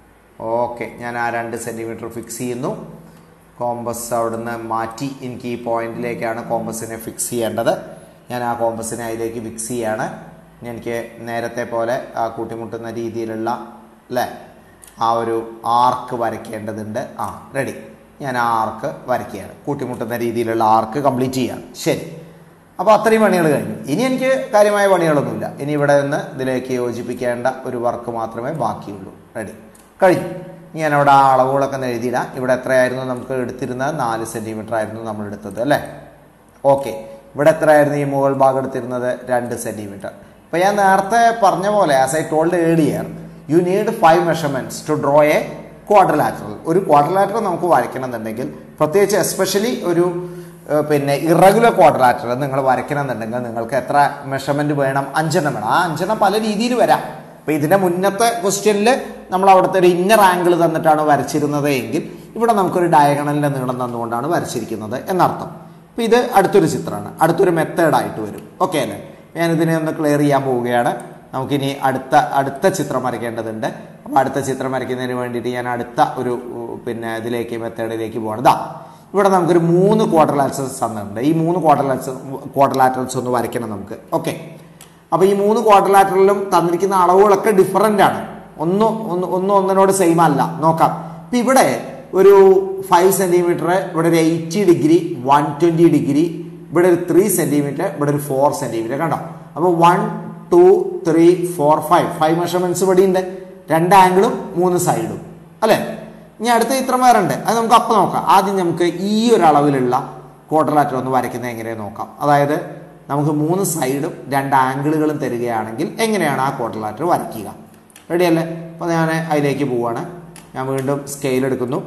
ഓക്കെ ഞാൻ ആ രണ്ട് സെൻറ്റിമീറ്റർ ഫിക്സ് ചെയ്യുന്നു കോമ്പസ് അവിടുന്ന് മാറ്റി എനിക്ക് ഈ പോയിന്റിലേക്കാണ് കോമ്പസിനെ ഫിക്സ് ചെയ്യേണ്ടത് ഞാൻ ആ കോമ്പസിനെ അതിലേക്ക് ഫിക്സ് ചെയ്യാണ് ഇനി എനിക്ക് നേരത്തെ പോലെ ആ കൂട്ടിമുട്ടുന്ന രീതിയിലുള്ള അല്ലേ ആ ഒരു ആർക്ക് വരയ്ക്കേണ്ടതുണ്ട് ആ റെഡി ഞാൻ ആ ആർക്ക് വരയ്ക്കുകയാണ് കൂട്ടിമുട്ടുന്ന രീതിയിലുള്ള ആർക്ക് കംപ്ലീറ്റ് ചെയ്യാണ് ശരി അപ്പോൾ അത്രയും പണികൾ കഴിഞ്ഞു ഇനി എനിക്ക് കാര്യമായ പണികളൊന്നുമില്ല ഇനി ഇവിടെ നിന്ന് ഇതിലേക്ക് യോജിപ്പിക്കേണ്ട ഒരു വർക്ക് മാത്രമേ ബാക്കിയുള്ളൂ റെഡി കഴിഞ്ഞു ഇനി ഞാൻ അവിടെ ആ അളവുകളൊക്കെ ഒന്ന് എഴുതിയിടാം ഇവിടെ എത്രയായിരുന്നു നമുക്ക് എടുത്തിരുന്നത് നാല് സെൻറ്റിമീറ്റർ ആയിരുന്നു നമ്മൾ എടുത്തത് അല്ലേ ഓക്കെ ഇവിടെ എത്രയായിരുന്നു ഈ മുകൾ ഭാഗം എടുത്തിരുന്നത് രണ്ട് സെൻറ്റിമീറ്റർ അപ്പോൾ ഞാൻ നേരത്തെ പറഞ്ഞ പോലെ as I told earlier you need five measurements to draw a quadrilateral ഒരു ക്വാഡ്രലാറ്ററൽ നമുക്ക് വരയ്ക്കണം എന്നുണ്ടെങ്കിൽ പ്രത്യേകിച്ച് എസ്പെഷ്യലി ഒരു ഏഹ്, പിന്നെ ഇറഗുലർ ക്വാഡ്രലാറ്ററൽ നിങ്ങൾ വരയ്ക്കണം എന്നുണ്ടെങ്കിൽ നിങ്ങൾക്ക് എത്ര മെഷർമെൻറ്റ് വേണം അഞ്ചെണ്ണം വേണം ആ അഞ്ചെണ്ണം പല രീതിയിൽ വരാം അപ്പോൾ ഇതിൻ്റെ മുന്നത്തെ ക്വസ്റ്റ്യനിൽ നമ്മൾ അവിടുത്തെ ഒരു ഇന്നർ ആംഗിൾ തന്നിട്ടാണ് വരച്ചിരുന്നത് എങ്കിൽ ഇവിടെ നമുക്കൊരു ഡയഗണലിൻ്റെ നീളം തന്നുകൊണ്ടാണ് വരച്ചിരിക്കുന്നത് എന്നർത്ഥം അപ്പോൾ ഇത് അടുത്തൊരു ചിത്രമാണ് അടുത്തൊരു മെത്തേഡായിട്ട് വരും ഓക്കെ അല്ലേ ഞാൻ ഇതിനെ ഒന്ന് ക്ലിയർ ചെയ്യാൻ പോവുകയാണ് നമുക്കിനി അടുത്ത അടുത്ത ചിത്രം വരയ്ക്കേണ്ടതുണ്ട് അപ്പോൾ അടുത്ത ചിത്രം വരയ്ക്കുന്നതിന് വേണ്ടിയിട്ട് ഞാൻ അടുത്ത ഒരു ഉ, പിന്നെ ഇതിലേക്ക് മെത്തേഡിലേക്ക് പോകണം ഇതാ ഇവിടെ നമുക്കൊരു മൂന്ന് ക്വാർട്ടർ ലാറ്റൽസ് തന്നിട്ടുണ്ട് ഈ മൂന്ന് ക്വാർട്ടർ ലാറ്റൽസ് ക്വാർട്ടർ ലാറ്റൽസ് ഒന്ന് വരയ്ക്കണം നമുക്ക് ഓക്കെ അപ്പോൾ ഈ മൂന്ന് ക്വാർട്ടർ ലാറ്ററിലും തന്നിരിക്കുന്ന അളവുകളൊക്കെ ഡിഫറൻ്റ് ആണ് ഒന്നും ഒന്ന് ഒന്നും ഒന്നിനോട് സെയിം അല്ല നോക്കാം ഇപ്പം ഇവിടെ ഒരു ഫൈവ് സെൻറ്റിമീറ്റർ ഇവിടെ ഒരു eighty degree one twenty degree ഇവിടെ ഒരു ത്രീ സെൻറ്റിമീറ്റർ ഇവിടെ ഒരു ഫോർ സെൻറ്റിമീറ്റർ കണ്ടോ അപ്പോൾ one two three four five five measurements ഇവിടെ ഉണ്ട് രണ്ട് ആംഗിളും മൂന്ന് സൈഡും അല്ലേ ഇനി അടുത്ത ചിത്രം വേറെ ഉണ്ട് അത് നമുക്ക് അപ്പം നോക്കാം ആദ്യം നമുക്ക് ഈ ഒരു അളവിലുള്ള ക്വാർട്ടർ ഒന്ന് വരയ്ക്കുന്നത് എങ്ങനെയാണ് നോക്കാം അതായത് നമുക്ക് മൂന്ന് സൈഡും രണ്ട് ആംഗിളുകളും തരികയാണെങ്കിൽ എങ്ങനെയാണ് ആ ക്വാർട്ടർ വരയ്ക്കുക റെഡിയല്ലേ അപ്പോൾ ഞാൻ അതിലേക്ക് പോവാണ് ഞാൻ വീണ്ടും സ്കെയിൽ എടുക്കുന്നു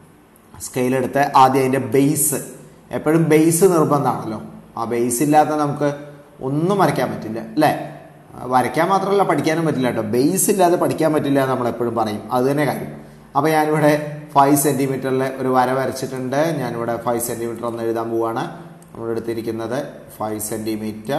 സ്കെയിൽ എടുത്ത് ആദ്യം അതിൻ്റെ ബേസ് എപ്പോഴും ബേസ് നിർബന്ധമാണല്ലോ ആ ബേസ് ഇല്ലാത്ത നമുക്ക് ഒന്നും വരയ്ക്കാൻ പറ്റില്ല അല്ലേ ആ, വരയ്ക്കാൻ മാത്രമല്ല പഠിക്കാനും പറ്റില്ല കേട്ടോ ബേസ് ഇല്ലാതെ പഠിക്കാൻ പറ്റില്ല എന്ന് നമ്മൾ എപ്പോഴും പറയും അത് തന്നെ കാര്യം അപ്പോൾ ഞാനിവിടെ ഫൈവ് സെൻറ്റിമീറ്ററിൽ ഒരു വര വരച്ചിട്ടുണ്ട് ഞാനിവിടെ ഫൈവ് സെൻറ്റിമീറ്റർ ഒന്ന് എഴുതാൻ പോവാണ് നമ്മൾ എടുത്തിരിക്കുന്നത് ഫൈവ് സെൻറ്റിമീറ്റർ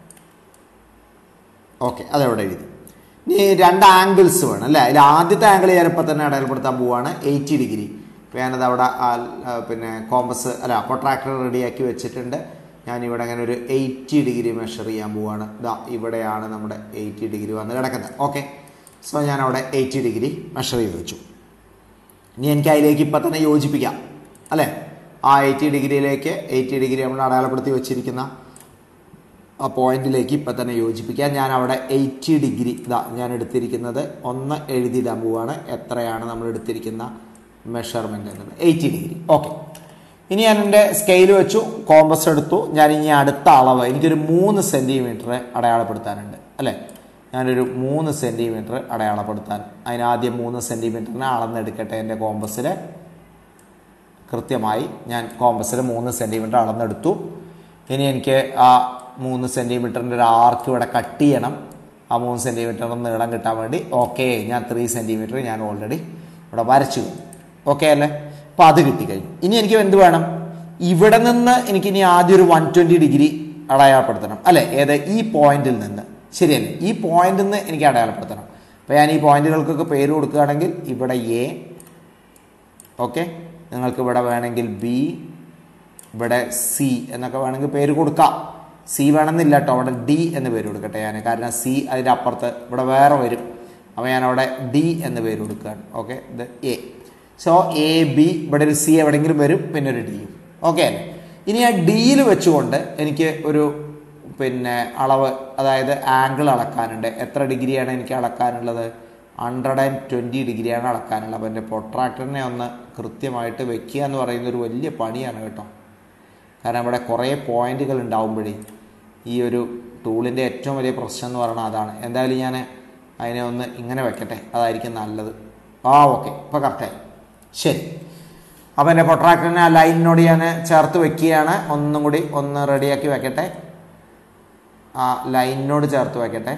ഓക്കെ അതവിടെ എഴുതി ഇനി രണ്ട് ആംഗിൾസ് വേണം അല്ലേ അതിൽ ആദ്യത്തെ ആംഗിൾ ഞാനിപ്പോൾ തന്നെ അടയാളപ്പെടുത്താൻ പോവാണ് എയ്റ്റി ഡിഗ്രി അപ്പോൾ ഞാനത് അവിടെ ആ, ആ, പിന്നെ കോമ്പസ് അല്ല പ്രൊട്രാക്ടർ റെഡിയാക്കി വെച്ചിട്ടുണ്ട് ഞാനിവിടെ അങ്ങനെ ഒരു എയ്റ്റി ഡിഗ്രി മെഷർ ചെയ്യാൻ പോവാണ് ഇതാ ഇവിടെയാണ് നമ്മുടെ എയ്റ്റി ഡിഗ്രി വന്ന് കിടക്കുന്നത് ഓക്കെ സോ ഞാൻ അവിടെ എയ്റ്റി ഡിഗ്രി മെഷർ ചെയ്ത് വെച്ചു ഇനി എനിക്ക് അതിലേക്ക് ഇപ്പം തന്നെ യോജിപ്പിക്കാം അല്ലേ ആ എയ്റ്റി ഡിഗ്രിയിലേക്ക് എയ്റ്റി ഡിഗ്രി നമ്മൾ അടയാളപ്പെടുത്തി വെച്ചിരിക്കുന്ന ആ പോയിന്റിലേക്ക് ഇപ്പം തന്നെ യോജിപ്പിക്കാം ഞാൻ അവിടെ എയ്റ്റി ഡിഗ്രി ഇതാ ഞാൻ എടുത്തിരിക്കുന്നത് ഒന്ന് എഴുതിയിടാൻ പോവാണ് എത്രയാണ് നമ്മൾ എടുത്തിരിക്കുന്ന മെഷർമെൻ്റ് എന്നുള്ളത് എയ്റ്റി ഡിഗ്രി ഓക്കെ ഇനി ഞാൻ എൻ്റെ സ്കെയിൽ വെച്ചു കോമ്പസ് എടുത്തു ഞാൻ ഇനി അടുത്ത അളവ് എനിക്കൊരു മൂന്ന് സെൻറ്റിമീറ്റർ അടയാളപ്പെടുത്താനുണ്ട് അല്ലേ ഞാനൊരു മൂന്ന് സെൻറ്റിമീറ്റർ അടയാളപ്പെടുത്താൻ അതിനാദ്യം മൂന്ന് സെൻറ്റിമീറ്ററിനെ അളന്നെടുക്കട്ടെ എൻ്റെ കോമ്പസിൽ കൃത്യമായി ഞാൻ കോമ്പസിൽ മൂന്ന് സെൻറ്റിമീറ്റർ അളന്നെടുത്തു ഇനി എനിക്ക് ആ മൂന്ന് സെൻറ്റിമീറ്ററിൻ്റെ ഒരു ആർക്ക് ഇവിടെ കട്ട് ചെയ്യണം ആ മൂന്ന് സെൻറ്റിമീറ്റർ നീളം കിട്ടാൻ വേണ്ടി ഓക്കെ ഞാൻ ത്രീ സെൻറ്റിമീറ്റർ ഞാൻ ഓൾറെഡി ഇവിടെ വരച്ചു ഓക്കെ അല്ലേ അപ്പോൾ അത് കിട്ടിക്കഴിഞ്ഞു ഇനി എനിക്ക് എന്ത് വേണം ഇവിടെ നിന്ന് എനിക്ക് ഇനി ആദ്യം ഒരു വൺ ട്വൻറ്റി ഡിഗ്രി അടയാളപ്പെടുത്തണം അല്ലേ ഏത് ഈ പോയിന്റിൽ നിന്ന് ശരിയല്ലേ ഈ പോയിന്റിൽ നിന്ന് എനിക്ക് അടയാളപ്പെടുത്തണം അപ്പോൾ ഞാൻ ഈ പോയിന്റുകൾക്കൊക്കെ പേര് കൊടുക്കുകയാണെങ്കിൽ ഇവിടെ എ ഓക്കെ നിങ്ങൾക്ക് ഇവിടെ വേണമെങ്കിൽ ബി ഇവിടെ സി എന്നൊക്കെ വേണമെങ്കിൽ പേര് കൊടുക്കാം സി വേണമെന്നില്ല കേട്ടോ അവിടെ ഡി എന്ന് പേര് കൊടുക്കട്ടെ ഞാൻ കാരണം സി അതിൻ്റെ അപ്പുറത്ത് ഇവിടെ വേറെ വരും അപ്പോൾ ഞാൻ അവിടെ ഡി എന്ന് പേര് കൊടുക്കുകയാണ് ഓക്കെ ഇത് എ സോ എ ബി ഇവിടെ ഒരു സി എവിടെയെങ്കിലും വരും പിന്നെ ഒരു ഡിയും ഓക്കെ അല്ലേ ഇനി ആ ഡിയിൽ വെച്ചുകൊണ്ട് എനിക്ക് ഒരു പിന്നെ അളവ് അതായത് ആംഗിൾ അളക്കാനുണ്ട് എത്ര ഡിഗ്രിയാണ് എനിക്ക് അളക്കാനുള്ളത് ഹൺഡ്രഡ് ആൻഡ് ട്വൻറ്റി ഡിഗ്രിയാണ് അളക്കാനുള്ളത് അപ്പോൾ എൻ്റെ പൊട്രാക്ടറിനെ ഒന്ന് കൃത്യമായിട്ട് വെക്കുക എന്ന് പറയുന്ന ഒരു വലിയ പണിയാണ് കേട്ടോ കാരണം ഇവിടെ കുറേ പോയിന്റുകൾ ഉണ്ടാവുമ്പോഴേ ഈ ഒരു ടൂളിൻ്റെ ഏറ്റവും വലിയ പ്രശ്നം എന്ന് പറയുന്നത് അതാണ് എന്തായാലും ഞാൻ അതിനെ ഒന്ന് ഇങ്ങനെ വെക്കട്ടെ അതായിരിക്കും നല്ലത് ആ ഓക്കെ ഇപ്പോൾ കറക്റ്റായി ശരി അപ്പോൾ എൻ്റെ പൊട്രാക്ടറിനെ ആ ലൈനിനോട് ഞാൻ ചേർത്ത് വെക്കുകയാണ് ഒന്നും കൂടി ഒന്ന് റെഡിയാക്കി വെക്കട്ടെ ആ ലൈനിനോട് ചേർത്ത് വെക്കട്ടെ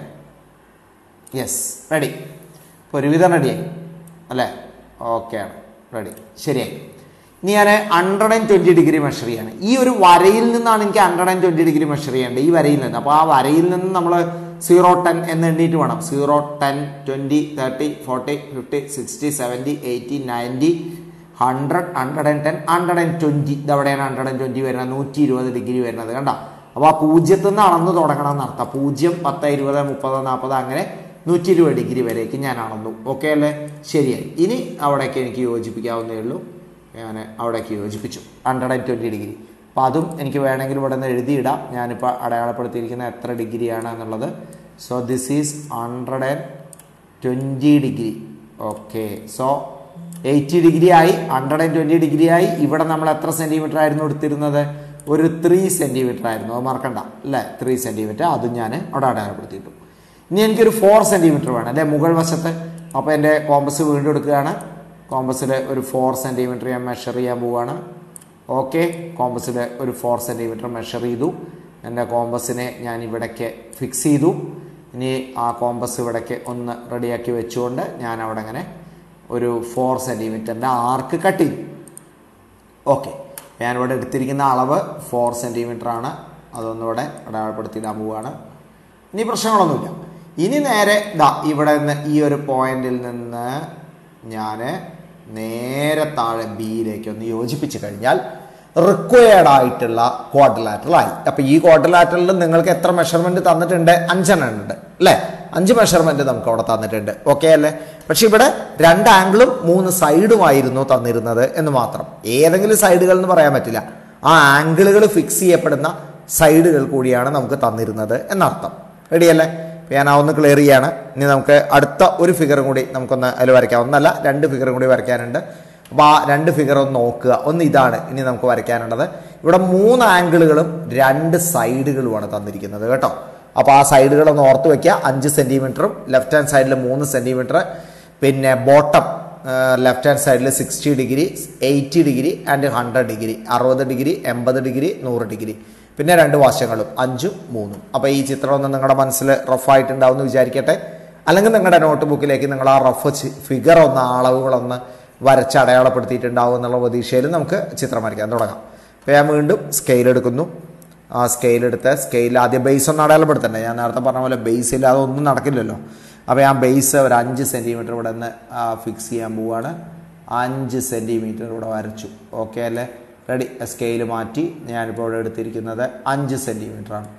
യെസ് റെഡി ഇപ്പോൾ ഒരുവിധം റെഡിയായി അല്ലേ ഓക്കെയാണ് റെഡി ശരിയായി ഇനി ഞാൻ hundred and twenty degree measure ചെയ്യാണ് ഈ ഒരു വരയിൽ നിന്നാണ് എനിക്ക് hundred and twenty degree measure ചെയ്യേണ്ടത് ഈ വരയിൽ നിന്ന് അപ്പോൾ ആ വരയിൽ നിന്ന് നമ്മൾ സീറോ ടെൻ എന്ന് എണ്ണീട്ട് വേണം zero ten twenty thirty forty fifty sixty seventy eighty ninety hundred hundred and ten hundred and twenty ഇതവിടെയാണ് ഹൺഡ്രഡ് ആൻഡ് ട്വൻറ്റി വരുന്നത് നൂറ്റി ഇരുപത് ഡിഗ്രി വരുന്നത് കണ്ടോ അപ്പോൾ ആ പൂജ്യത്തിൽ നിന്ന് അളന്ന് തുടങ്ങണം എന്നർത്ഥം പൂജ്യം പത്ത് ഇരുപത് മുപ്പത് നാൽപ്പത് അങ്ങനെ നൂറ്റി ഇരുപത് ഡിഗ്രി വരേക്ക് ഞാൻ അളന്നു ഓക്കെ അല്ലേ ശരിയായി ഇനി അവിടേക്ക് എനിക്ക് യോജിപ്പിക്കാവുന്നേ ഉള്ളൂ ഞാൻ അവിടേക്ക് യോജിപ്പിച്ചു ഹൺഡ്രഡ് ആൻഡ് ട്വൻറ്റി ഡിഗ്രി അപ്പോൾ അതും എനിക്ക് വേണമെങ്കിൽ ഇവിടെ നിന്ന് എഴുതിയിടാം ഞാനിപ്പോൾ അടയാളപ്പെടുത്തിയിരിക്കുന്ന എത്ര ഡിഗ്രിയാണ് എന്നുള്ളത് so this is hundred and twenty degree okay so eighty degree ആയി ഹൺഡ്രഡ് ആൻഡ് ട്വൻറ്റി ഡിഗ്രി ആയി ഇവിടെ നമ്മൾ എത്ര സെൻറ്റിമീറ്റർ ആയിരുന്നു എടുത്തിരുന്നത് ഒരു ത്രീ സെൻറ്റിമീറ്റർ ആയിരുന്നു അത് മറക്കണ്ട അല്ലേ ത്രീ സെൻറ്റിമീറ്റർ അതും ഞാൻ അവിടെ അടയാളപ്പെടുത്തിയിട്ടു ഇനി എനിക്കൊരു ഫോർ സെൻറ്റിമീറ്റർ വേണം അല്ലേ മുകൾ വശത്ത് അപ്പോൾ എൻ്റെ കോമ്പസ് വീണ്ടും എടുക്കുകയാണ് കോമ്പസിൽ ഒരു ഫോർ സെൻറ്റിമീറ്റർ ഞാൻ മെഷർ ചെയ്യാൻ പോവുകയാണ് ഓക്കെ കോമ്പസിൽ ഒരു ഫോർ സെൻറ്റിമീറ്റർ മെഷർ ചെയ്തു എൻ്റെ കോമ്പസിനെ ഞാൻ ഇവിടേക്ക് ഫിക്സ് ചെയ്തു ഇനി ആ കോമ്പസ് ഇവിടേക്ക് ഒന്ന് റെഡിയാക്കി വെച്ചുകൊണ്ട് ഞാൻ അവിടെ അങ്ങനെ ഒരു ഫോർ സെൻറ്റിമീറ്ററിൻ്റെ ആർക്ക് കട്ട് ചെയ്തു ഓക്കെ ഞാനിവിടെ എടുത്തിരിക്കുന്ന അളവ് ഫോർ സെൻറ്റിമീറ്റർ ആണ് അതൊന്നിവിടെ അടയാളപ്പെടുത്തിയിടാൻ പോവുകയാണ് ഇനി പ്രശ്നങ്ങളൊന്നുമില്ല ഇനി നേരെ ഇതാ ഇവിടെ നിന്ന് ഈ ഒരു പോയിന്റിൽ നിന്ന് ഞാൻ നേരെ താഴെ ബിയിലേക്ക് ഒന്ന് യോജിപ്പിച്ച് കഴിഞ്ഞാൽ റിക്വയർഡ് ആയിട്ടുള്ള ക്വാഡ്രിലാറ്ററലായി അപ്പോൾ ഈ ക്വാഡ്രിലാറ്ററലിൽ നിങ്ങൾക്ക് എത്ര മെഷർമെന്റ് തന്നിട്ടുണ്ട് അഞ്ചെണ്ണം ഉണ്ട് അല്ലേ അഞ്ച് മെഷർമെന്റ് നമുക്ക് അവിടെ തന്നിട്ടുണ്ട് ഓക്കെ അല്ലേ പക്ഷെ ഇവിടെ രണ്ട് ആംഗിളും മൂന്ന് സൈഡുമായിരുന്നു തന്നിരുന്നത് എന്ന് മാത്രം ഏതെങ്കിലും സൈഡുകൾ എന്ന് പറയാൻ പറ്റില്ല ആ ആംഗിളുകൾ ഫിക്സ് ചെയ്യപ്പെടുന്ന സൈഡുകൾ കൂടിയാണ് നമുക്ക് തന്നിരുന്നത് എന്നർത്ഥം റെഡിയല്ലേ അപ്പോൾ ഞാൻ ആ ഒന്ന് ക്ലിയർ ചെയ്യാണ് ഇനി നമുക്ക് അടുത്ത ഒരു ഫിഗറും കൂടി നമുക്കൊന്ന് അതിൽ വരയ്ക്കാം ഒന്നല്ല രണ്ട് ഫിഗറും കൂടി വരയ്ക്കാനുണ്ട് അപ്പോൾ ആ രണ്ട് ഫിഗർ ഒന്ന് നോക്കുക ഒന്ന് ഇതാണ് ഇനി നമുക്ക് വരയ്ക്കാനുള്ളത് ഇവിടെ മൂന്ന് ആംഗിളുകളും രണ്ട് സൈഡുകളുമാണ് തന്നിരിക്കുന്നത് കേട്ടോ അപ്പോൾ ആ സൈഡുകളൊന്ന് ഓർത്ത് വെക്കുക അഞ്ച് സെൻറ്റിമീറ്ററും ലെഫ്റ്റ് ഹാൻഡ് സൈഡിൽ മൂന്ന് സെൻറ്റിമീറ്റർ പിന്നെ ബോട്ടം ലെഫ്റ്റ് ഹാൻഡ് സൈഡിൽ sixty degree eighty degree and hundred degree അറുപത് ഡിഗ്രി എൺപത് ഡിഗ്രി നൂറ് ഡിഗ്രി പിന്നെ രണ്ട് വശങ്ങളും അഞ്ചും മൂന്നും അപ്പോൾ ഈ ചിത്രം ഒന്ന് നിങ്ങളുടെ മനസ്സിൽ റഫായിട്ടുണ്ടാവും എന്ന് വിചാരിക്കട്ടെ അല്ലെങ്കിൽ നിങ്ങളുടെ നോട്ട് ബുക്കിലേക്ക് നിങ്ങൾ ആ റഫ് ഫിഗർ ഒന്ന് അളവുകളൊന്ന് വരച്ച് അടയാളപ്പെടുത്തിയിട്ടുണ്ടാവും എന്നുള്ള പ്രതീക്ഷയിൽ നമുക്ക് ചിത്രം വരയ്ക്കാൻ തുടങ്ങാം അപ്പോൾ ഞാൻ വീണ്ടും സ്കെയിൽ എടുക്കുന്നു ആ സ്കെയിൽ എടുത്ത് സ്കെയിൽ ആദ്യം ബേസ് ഒന്ന് അടയാളപ്പെടുത്തണ്ടേ ഞാൻ നേരത്തെ പറഞ്ഞ പോലെ ബേസ് ഇല്ലാതെ ഒന്നും നടക്കില്ലല്ലോ അപ്പോൾ ഞാൻ ബേസ് ഒരു അഞ്ച് സെൻറ്റിമീറ്റർ ഇവിടെ നിന്ന് ഫിക്സ് ചെയ്യാൻ പോവുകയാണ് അഞ്ച് സെൻറ്റിമീറ്റർ ഇവിടെ വരച്ചു ഓക്കെ അല്ലേ റെഡി സ്കെയിൽ മാറ്റി ഞാനിപ്പോൾ ഇവിടെ എടുത്തിരിക്കുന്നത് അഞ്ച് സെൻറ്റിമീറ്റർ ആണ്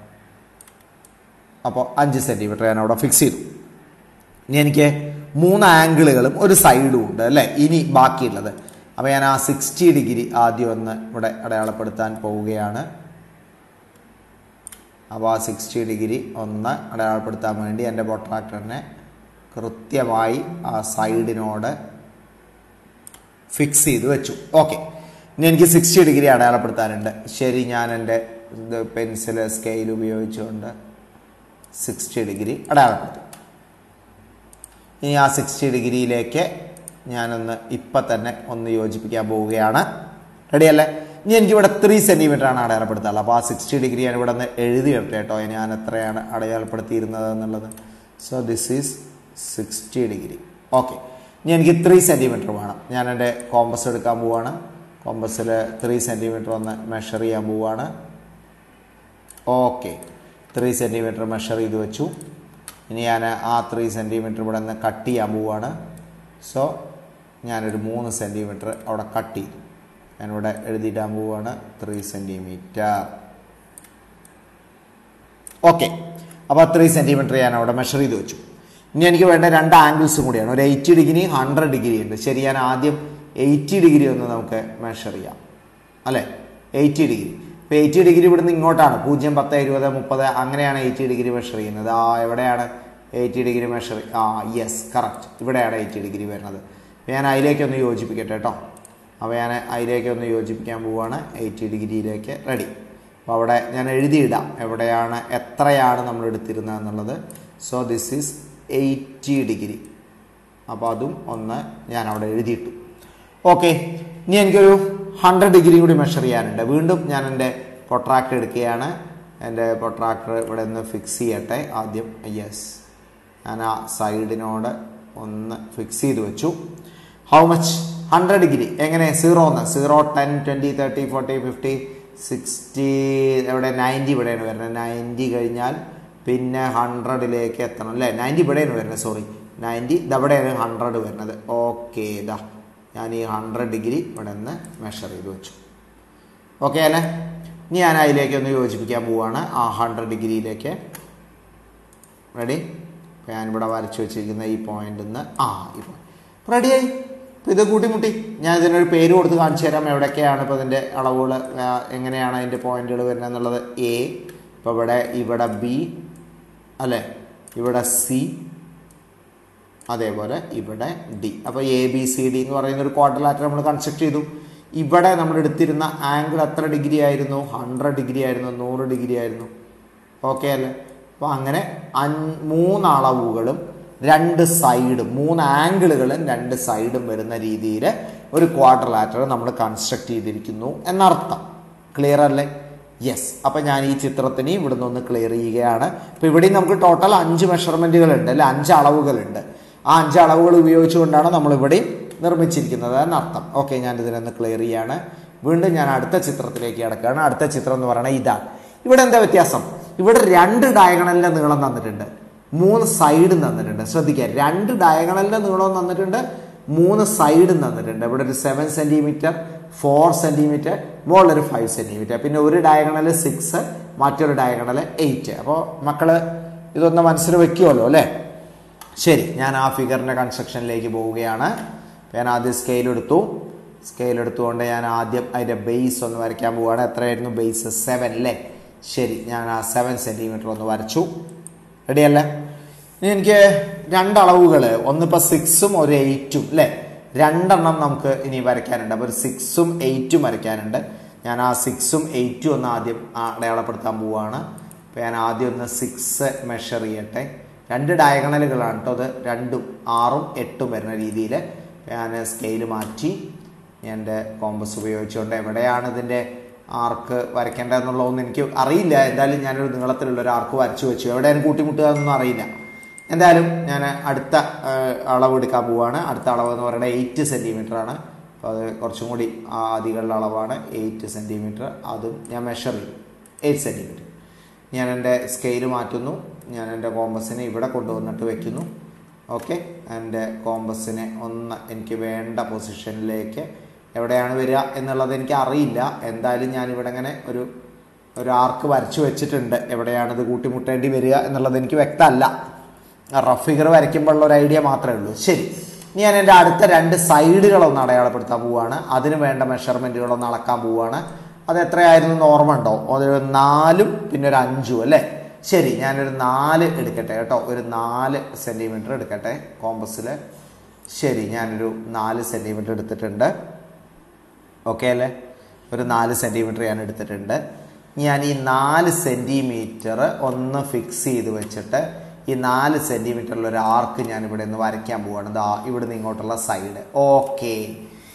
അപ്പോൾ അഞ്ച് സെൻറ്റിമീറ്റർ ഞാൻ അവിടെ ഫിക്സ് ചെയ്തു ഇനി എനിക്ക് മൂന്ന് ആംഗിളുകളും ഒരു സൈഡും ഉണ്ട് അല്ലേ ഇനി ബാക്കിയുള്ളത് അപ്പോൾ ഞാൻ ആ സിക്സ്റ്റി ഡിഗ്രി ആദ്യം ഒന്ന് ഇവിടെ അടയാളപ്പെടുത്താൻ പോവുകയാണ് അപ്പോൾ ആ സിക്സ്റ്റി ഡിഗ്രി ഒന്ന് അടയാളപ്പെടുത്താൻ വേണ്ടി എൻ്റെ ബൊട്രാക്ടറിനെ കൃത്യമായി ആ സൈഡിനോട് ഫിക്സ് ചെയ്ത് വെച്ചു ഓക്കെ ഇനി എനിക്ക് സിക്സ്റ്റി ഡിഗ്രി അടയാളപ്പെടുത്താനുണ്ട് ശരി ഞാൻ എൻ്റെ ഇത് പെൻസിൽ സ്കെയിൽ ഉപയോഗിച്ചുകൊണ്ട് സിക്സ്റ്റി ഡിഗ്രി അടയാളപ്പെടുത്തും ഇനി ആ സിക്സ്റ്റി ഡിഗ്രിയിലേക്ക് ഞാനൊന്ന് ഇപ്പം തന്നെ ഒന്ന് യോജിപ്പിക്കാൻ പോവുകയാണ് റെഡി അല്ലേ ഇനി എനിക്ക് ഇവിടെ ത്രീ സെന്റിമീറ്റർ ആണ് അടയാളപ്പെടുത്താറുള്ളത് അപ്പോൾ ആ സിക്സ്റ്റി ഡിഗ്രി ഞാൻ ഇവിടെ നിന്ന് എഴുതി ഇടട്ടെ കേട്ടോ ഞാൻ എത്രയാണ് അടയാളപ്പെടുത്തിയിരുന്നത് എന്നുള്ളത് so this is sixty degree okay ഇനി എനിക്ക് ത്രീ സെന്റിമീറ്റർ വേണം ഞാൻ എൻ്റെ കോമ്പസ് എടുക്കാൻ പോവാണ് കോമ്പസിൽ ത്രീ സെന്റിമീറ്റർ ഒന്ന് മെഷർ ചെയ്യാൻ പോവാണ് ഓക്കെ ത്രീ സെൻറ്റിമീറ്റർ മെഷർ ചെയ്ത് വെച്ചു ഇനി ഞാൻ ആ ത്രീ സെൻറ്റിമീറ്റർ ഇവിടെ നിന്ന് കട്ട് ചെയ്യാൻ പോവാണ് സോ ഞാനൊരു മൂന്ന് സെൻറ്റിമീറ്റർ അവിടെ കട്ട് ചെയ്തു ഞാനിവിടെ എഴുതിയിടാൻ പോവാണ് ത്രീ സെൻറ്റിമീറ്റർ ഓക്കെ അപ്പോൾ ത്രീ സെൻറ്റിമീറ്റർ ഞാൻ അവിടെ മെഷർ ചെയ്ത് വെച്ചു ഇനി എനിക്ക് വേണ്ട രണ്ട് ആംഗിൾസും കൂടിയാണ് ഒരു എയ്റ്റി ഡിഗ്രി ഹൺഡ്രഡ് ഡിഗ്രി ഉണ്ട് ശരി ഞാൻ ആദ്യം എയ്റ്റി ഡിഗ്രി ഒന്ന് നമുക്ക് മെഷർ ചെയ്യാം അല്ലേ എയ്റ്റി ഡിഗ്രി ഇപ്പോൾ എയ്റ്റി ഡിഗ്രി ഇവിടുന്ന് ഇങ്ങോട്ടാണ് പൂജ്യം പത്ത് ഇരുപത് മുപ്പത് അങ്ങനെയാണ് എയ്റ്റി ഡിഗ്രി മെഷർ ചെയ്യുന്നത് ആ എവിടെയാണ് എയ്റ്റി ഡിഗ്രി മെഷർ ആ യെസ് കറക്റ്റ് ഇവിടെയാണ് എയ്റ്റി ഡിഗ്രി വരുന്നത് അപ്പോൾ ഞാൻ അതിലേക്കൊന്ന് യോജിപ്പിക്കട്ടെ കേട്ടോ അപ്പോൾ ഞാൻ അതിലേക്കൊന്ന് യോജിപ്പിക്കാൻ പോവുകയാണ് എയ്റ്റി ഡിഗ്രിയിലേക്ക് റെഡി അപ്പോൾ അവിടെ ഞാൻ എഴുതിയിടാം എവിടെയാണ് എത്രയാണ് നമ്മൾ എടുത്തിരുന്നത് എന്നുള്ളത് so this is eighty degree അപ്പോൾ അതും ഒന്ന് ഞാൻ അവിടെ എഴുതിയിട്ടു ഓക്കെ ഇനി എനിക്കൊരു ഹൺഡ്രഡ് ഡിഗ്രി കൂടി മെഷർ ചെയ്യാനുണ്ട് വീണ്ടും ഞാൻ എൻ്റെ പൊട്രാക്ടർ എടുക്കുകയാണ് എൻ്റെ പൊട്രാക്ടർ ഇവിടെ നിന്ന് ഫിക്സ് ചെയ്യട്ടെ ആദ്യം യെസ് ഞാൻ ആ സൈഡിനോട് ഒന്ന് ഫിക്സ് ചെയ്ത് വെച്ചു ഹൗ മച്ച് ഹൺഡ്രഡ് ഡിഗ്രി എങ്ങനെ സീറോ ഒന്ന് zero ten twenty thirty forty fifty sixty എവിടെ നയൻറ്റി ഇവിടെയാണ് വരുന്നത് നയൻറ്റി കഴിഞ്ഞാൽ പിന്നെ ഹൺഡ്രഡിലേക്ക് എത്തണം അല്ലേ നയൻറ്റി ഇവിടെയാണ് വരുന്നത് സോറി നയൻറ്റി ഇതവിടെയാണ് ഹൺഡ്രഡ് വരുന്നത് ഓക്കെ ഇതാ ഞാൻ ഈ ഹൺഡ്രഡ് ഡിഗ്രി ഇവിടെ നിന്ന് മെഷർ ചെയ്ത് വെച്ചു ഓക്കെ അല്ലേ ഇനി ഞാൻ അതിലേക്ക് ഒന്ന് യോജിപ്പിക്കാൻ പോവുകയാണ് ആ ഹൺഡ്രഡ് ഡിഗ്രിയിലേക്ക് റെഡി അപ്പോൾ ഞാനിവിടെ വരച്ച് വെച്ചിരിക്കുന്ന ഈ പോയിന്റിൽ നിന്ന് ആ ഈ പോയിന്റ് റെഡിയായി ഇപ്പോൾ ഇത് കൂട്ടിമുട്ടി ഞാൻ ഇതിനൊരു പേര് കൊടുത്ത് കാണിച്ചു തരാം എവിടെയൊക്കെയാണ് ഇപ്പോൾ ഇതിൻ്റെ അളവുകൾ ആ, എങ്ങനെയാണ് അതിൻ്റെ പോയിന്റുകൾ വരുന്നത് എന്നുള്ളത് എ ഇപ്പോൾ ഇവിടെ ഇവിടെ ബി അല്ലേ ഇവിടെ സി അതേപോലെ ഇവിടെ ഡി അപ്പോൾ എ ബി സി ഡി എന്ന് പറയുന്ന ഒരു ക്വാഡ്രിലാറ്റർ നമ്മൾ കൺസ്ട്രക്ട് ചെയ്തു ഇവിടെ നമ്മൾ എടുത്തിരുന്ന ആംഗിൾ എത്ര ഡിഗ്രി ആയിരുന്നു ഹൺഡ്രഡ് ഡിഗ്രി ആയിരുന്നു നൂറ് ഡിഗ്രി ആയിരുന്നു ഓക്കെ അല്ലേ അപ്പോൾ അങ്ങനെ അഞ്ച് മൂന്ന് അളവുകളും രണ്ട് സൈഡും മൂന്ന് ആംഗിളുകളും രണ്ട് സൈഡും വരുന്ന രീതിയിൽ ഒരു ക്വാഡ്രിലാറ്റർ നമ്മൾ കൺസ്ട്രക്ട് ചെയ്തിരിക്കുന്നു എന്നർത്ഥം ക്ലിയർ അല്ലേ യെസ് അപ്പം ഞാൻ ഈ ചിത്രത്തിന് ഇവിടുന്ന് ഒന്ന് ക്ലിയർ ചെയ്യുകയാണ് അപ്പോൾ ഇവിടെയും നമുക്ക് ടോട്ടൽ അഞ്ച് മെഷർമെൻറ്റുകൾ ഉണ്ട് അല്ലെ അഞ്ച് അളവുകളുണ്ട് ആ അഞ്ച് അളവുകൾ ഉപയോഗിച്ചുകൊണ്ടാണ് നമ്മൾ ഇവിടെയും നിർമ്മിച്ചിരിക്കുന്നത് എന്നർത്ഥം ഓക്കെ ഞാൻ ഇതിനൊന്ന് ക്ലിയർ ചെയ്യാണ് വീണ്ടും ഞാൻ അടുത്ത ചിത്രത്തിലേക്ക് കിടക്കുകയാണ് അടുത്ത ചിത്രം എന്ന് പറയുന്നത് ഇതാണ് ഇവിടെ എന്താ വ്യത്യാസം ഇവിടെ രണ്ട് ഡയഗണലിന്റെ നീളം തന്നിട്ടുണ്ട് മൂന്ന് സൈഡും തന്നിട്ടുണ്ട് ശ്രദ്ധിക്കുക രണ്ട് ഡയഗണലിന്റെ നീളവും തന്നിട്ടുണ്ട് മൂന്ന് സൈഡും തന്നിട്ടുണ്ട് ഇവിടെ ഒരു സെവൻ സെന്റിമീറ്റർ ഫോർ സെന്റിമീറ്റർ മുകളിലൊരു ഫൈവ് സെന്റിമീറ്റർ പിന്നെ ഒരു ഡയഗണൽ സിക്സ് മറ്റൊരു ഡയഗണൽ എയ്റ്റ് അപ്പോൾ മക്കള് ഇതൊന്ന് മനസ്സിൽ വെക്കുമല്ലോ അല്ലേ ശരി ഞാൻ ആ ഫിഗറിൻ്റെ കൺസ്ട്രക്ഷനിലേക്ക് പോവുകയാണ് ഞാൻ ആദ്യം സ്കെയിൽ എടുത്തു സ്കെയിൽ എടുത്തുകൊണ്ട് ഞാൻ ആദ്യം അതിൻ്റെ ബേസ് ഒന്ന് വരയ്ക്കാൻ പോവുകയാണ് എത്രയായിരുന്നു ബേസ് സെവൻ അല്ലേ ശരി ഞാൻ ആ സെവൻ സെൻറ്റിമീറ്റർ ഒന്ന് വരച്ചു റെഡിയല്ലേ ഇനി എനിക്ക് രണ്ടളവുകൾ ഒന്നിപ്പോൾ സിക്സും ഒരു എയ്റ്റും അല്ലേ രണ്ടെണ്ണം നമുക്ക് ഇനി വരയ്ക്കാനുണ്ട് അപ്പോൾ ഒരു സിക്സും എയ്റ്റും വരയ്ക്കാനുണ്ട് ഞാൻ ആ സിക്സും എയ്റ്റും ഒന്ന് ആദ്യം ആ അടയാളപ്പെടുത്താൻ പോവുകയാണ് അപ്പോൾ ഞാൻ ആദ്യം ഒന്ന് സിക്സ് മെഷർ ചെയ്യട്ടെ രണ്ട് ഡയഗണലുകളാണ് കേട്ടോ അത് രണ്ടും ആറും എട്ടും വരുന്ന രീതിയിൽ ഞാൻ സ്കെയിൽ മാറ്റി ഞാൻ എൻ്റെ കോമ്പസ് ഉപയോഗിച്ചുകൊണ്ട് എവിടെയാണ് ഇതിൻ്റെ ആർക്ക് വരയ്ക്കേണ്ടതെന്നുള്ളതൊന്നും എനിക്ക് അറിയില്ല എന്തായാലും ഞാനൊരു നീളത്തിലുള്ള ഒരു ആർക്ക് വരച്ചു വെച്ചു എവിടെയാണ് കൂട്ടിമുട്ടുക എന്നൊന്നും അറിയില്ല എന്തായാലും ഞാൻ അടുത്ത ആ, അളവ് എടുക്കാൻ പോവുകയാണ് അടുത്ത അളവ് എന്ന് പറയുന്നത് എയ്റ്റ് സെൻറ്റിമീറ്റർ ആണ് അപ്പോൾ അത് കുറച്ചും കൂടി ആ അധികമുള്ള അളവാണ് എയ്റ്റ് സെൻറ്റിമീറ്റർ അതും ഞാൻ മെഷർ ചെയ്യും എയ്റ്റ് സെൻറ്റിമീറ്റർ ഞാൻ എൻ്റെ സ്കെയിൽ മാറ്റുന്നു ഞാൻ എൻ്റെ കോമ്പസിനെ ഇവിടെ കൊണ്ടുവന്നിട്ട് വെക്കുന്നു ഓക്കെ എൻ്റെ കോമ്പസിനെ ഒന്ന് എനിക്ക് വേണ്ട പൊസിഷനിലേക്ക് എവിടെയാണ് വരിക എന്നുള്ളത് എനിക്ക് അറിയില്ല എന്തായാലും ഞാൻ ഇവിടെ ഇങ്ങനെ ഒരു ഒരു ആർക്ക് വരച്ചു വെച്ചിട്ടുണ്ട് എവിടെയാണ് ഇത് കൂട്ടിമുട്ടേണ്ടി വരിക എന്നുള്ളത് എനിക്ക് വ്യക്തമല്ല റഫ് ഫിഗർ വരയ്ക്കുമ്പോഴുള്ള ഒരു ഐഡിയ മാത്രമേ ഉള്ളൂ ശരി ഇനി ഞാൻ എൻ്റെ അടുത്ത രണ്ട് സൈഡുകളൊന്ന് അടയാളപ്പെടുത്താൻ പോവുകയാണ് അതിന് വേണ്ട മെഷർമെൻറ്റുകളൊന്ന് അളക്കാൻ പോവുകയാണ് അത് എത്രയായിരുന്നു എന്ന് ഓർമ്മ ഉണ്ടോ അതൊരു നാലും പിന്നെ ഒരു അഞ്ചും അല്ലേ ശരി ഞാനൊരു നാല് എടുക്കട്ടെ കേട്ടോ ഒരു നാല് സെൻറ്റിമീറ്റർ എടുക്കട്ടെ കോമ്പസിൽ ശരി ഞാനൊരു നാല് സെൻറ്റിമീറ്റർ എടുത്തിട്ടുണ്ട് ഓക്കെ അല്ലേ ഒരു നാല് സെൻറ്റിമീറ്റർ ഞാൻ എടുത്തിട്ടുണ്ട് ഞാൻ ഈ നാല് സെൻറ്റിമീറ്റർ ഒന്ന് ഫിക്സ് ചെയ്ത് വെച്ചിട്ട് ഈ നാല് സെൻറ്റിമീറ്ററിൽ ഒരു ആർക്ക് ഞാൻ ഇവിടെ നിന്ന് വരയ്ക്കാൻ പോവാണ് ദാ ഇവിടെ നിന്ന് ഇങ്ങോട്ടുള്ള സൈഡ് ഓക്കെ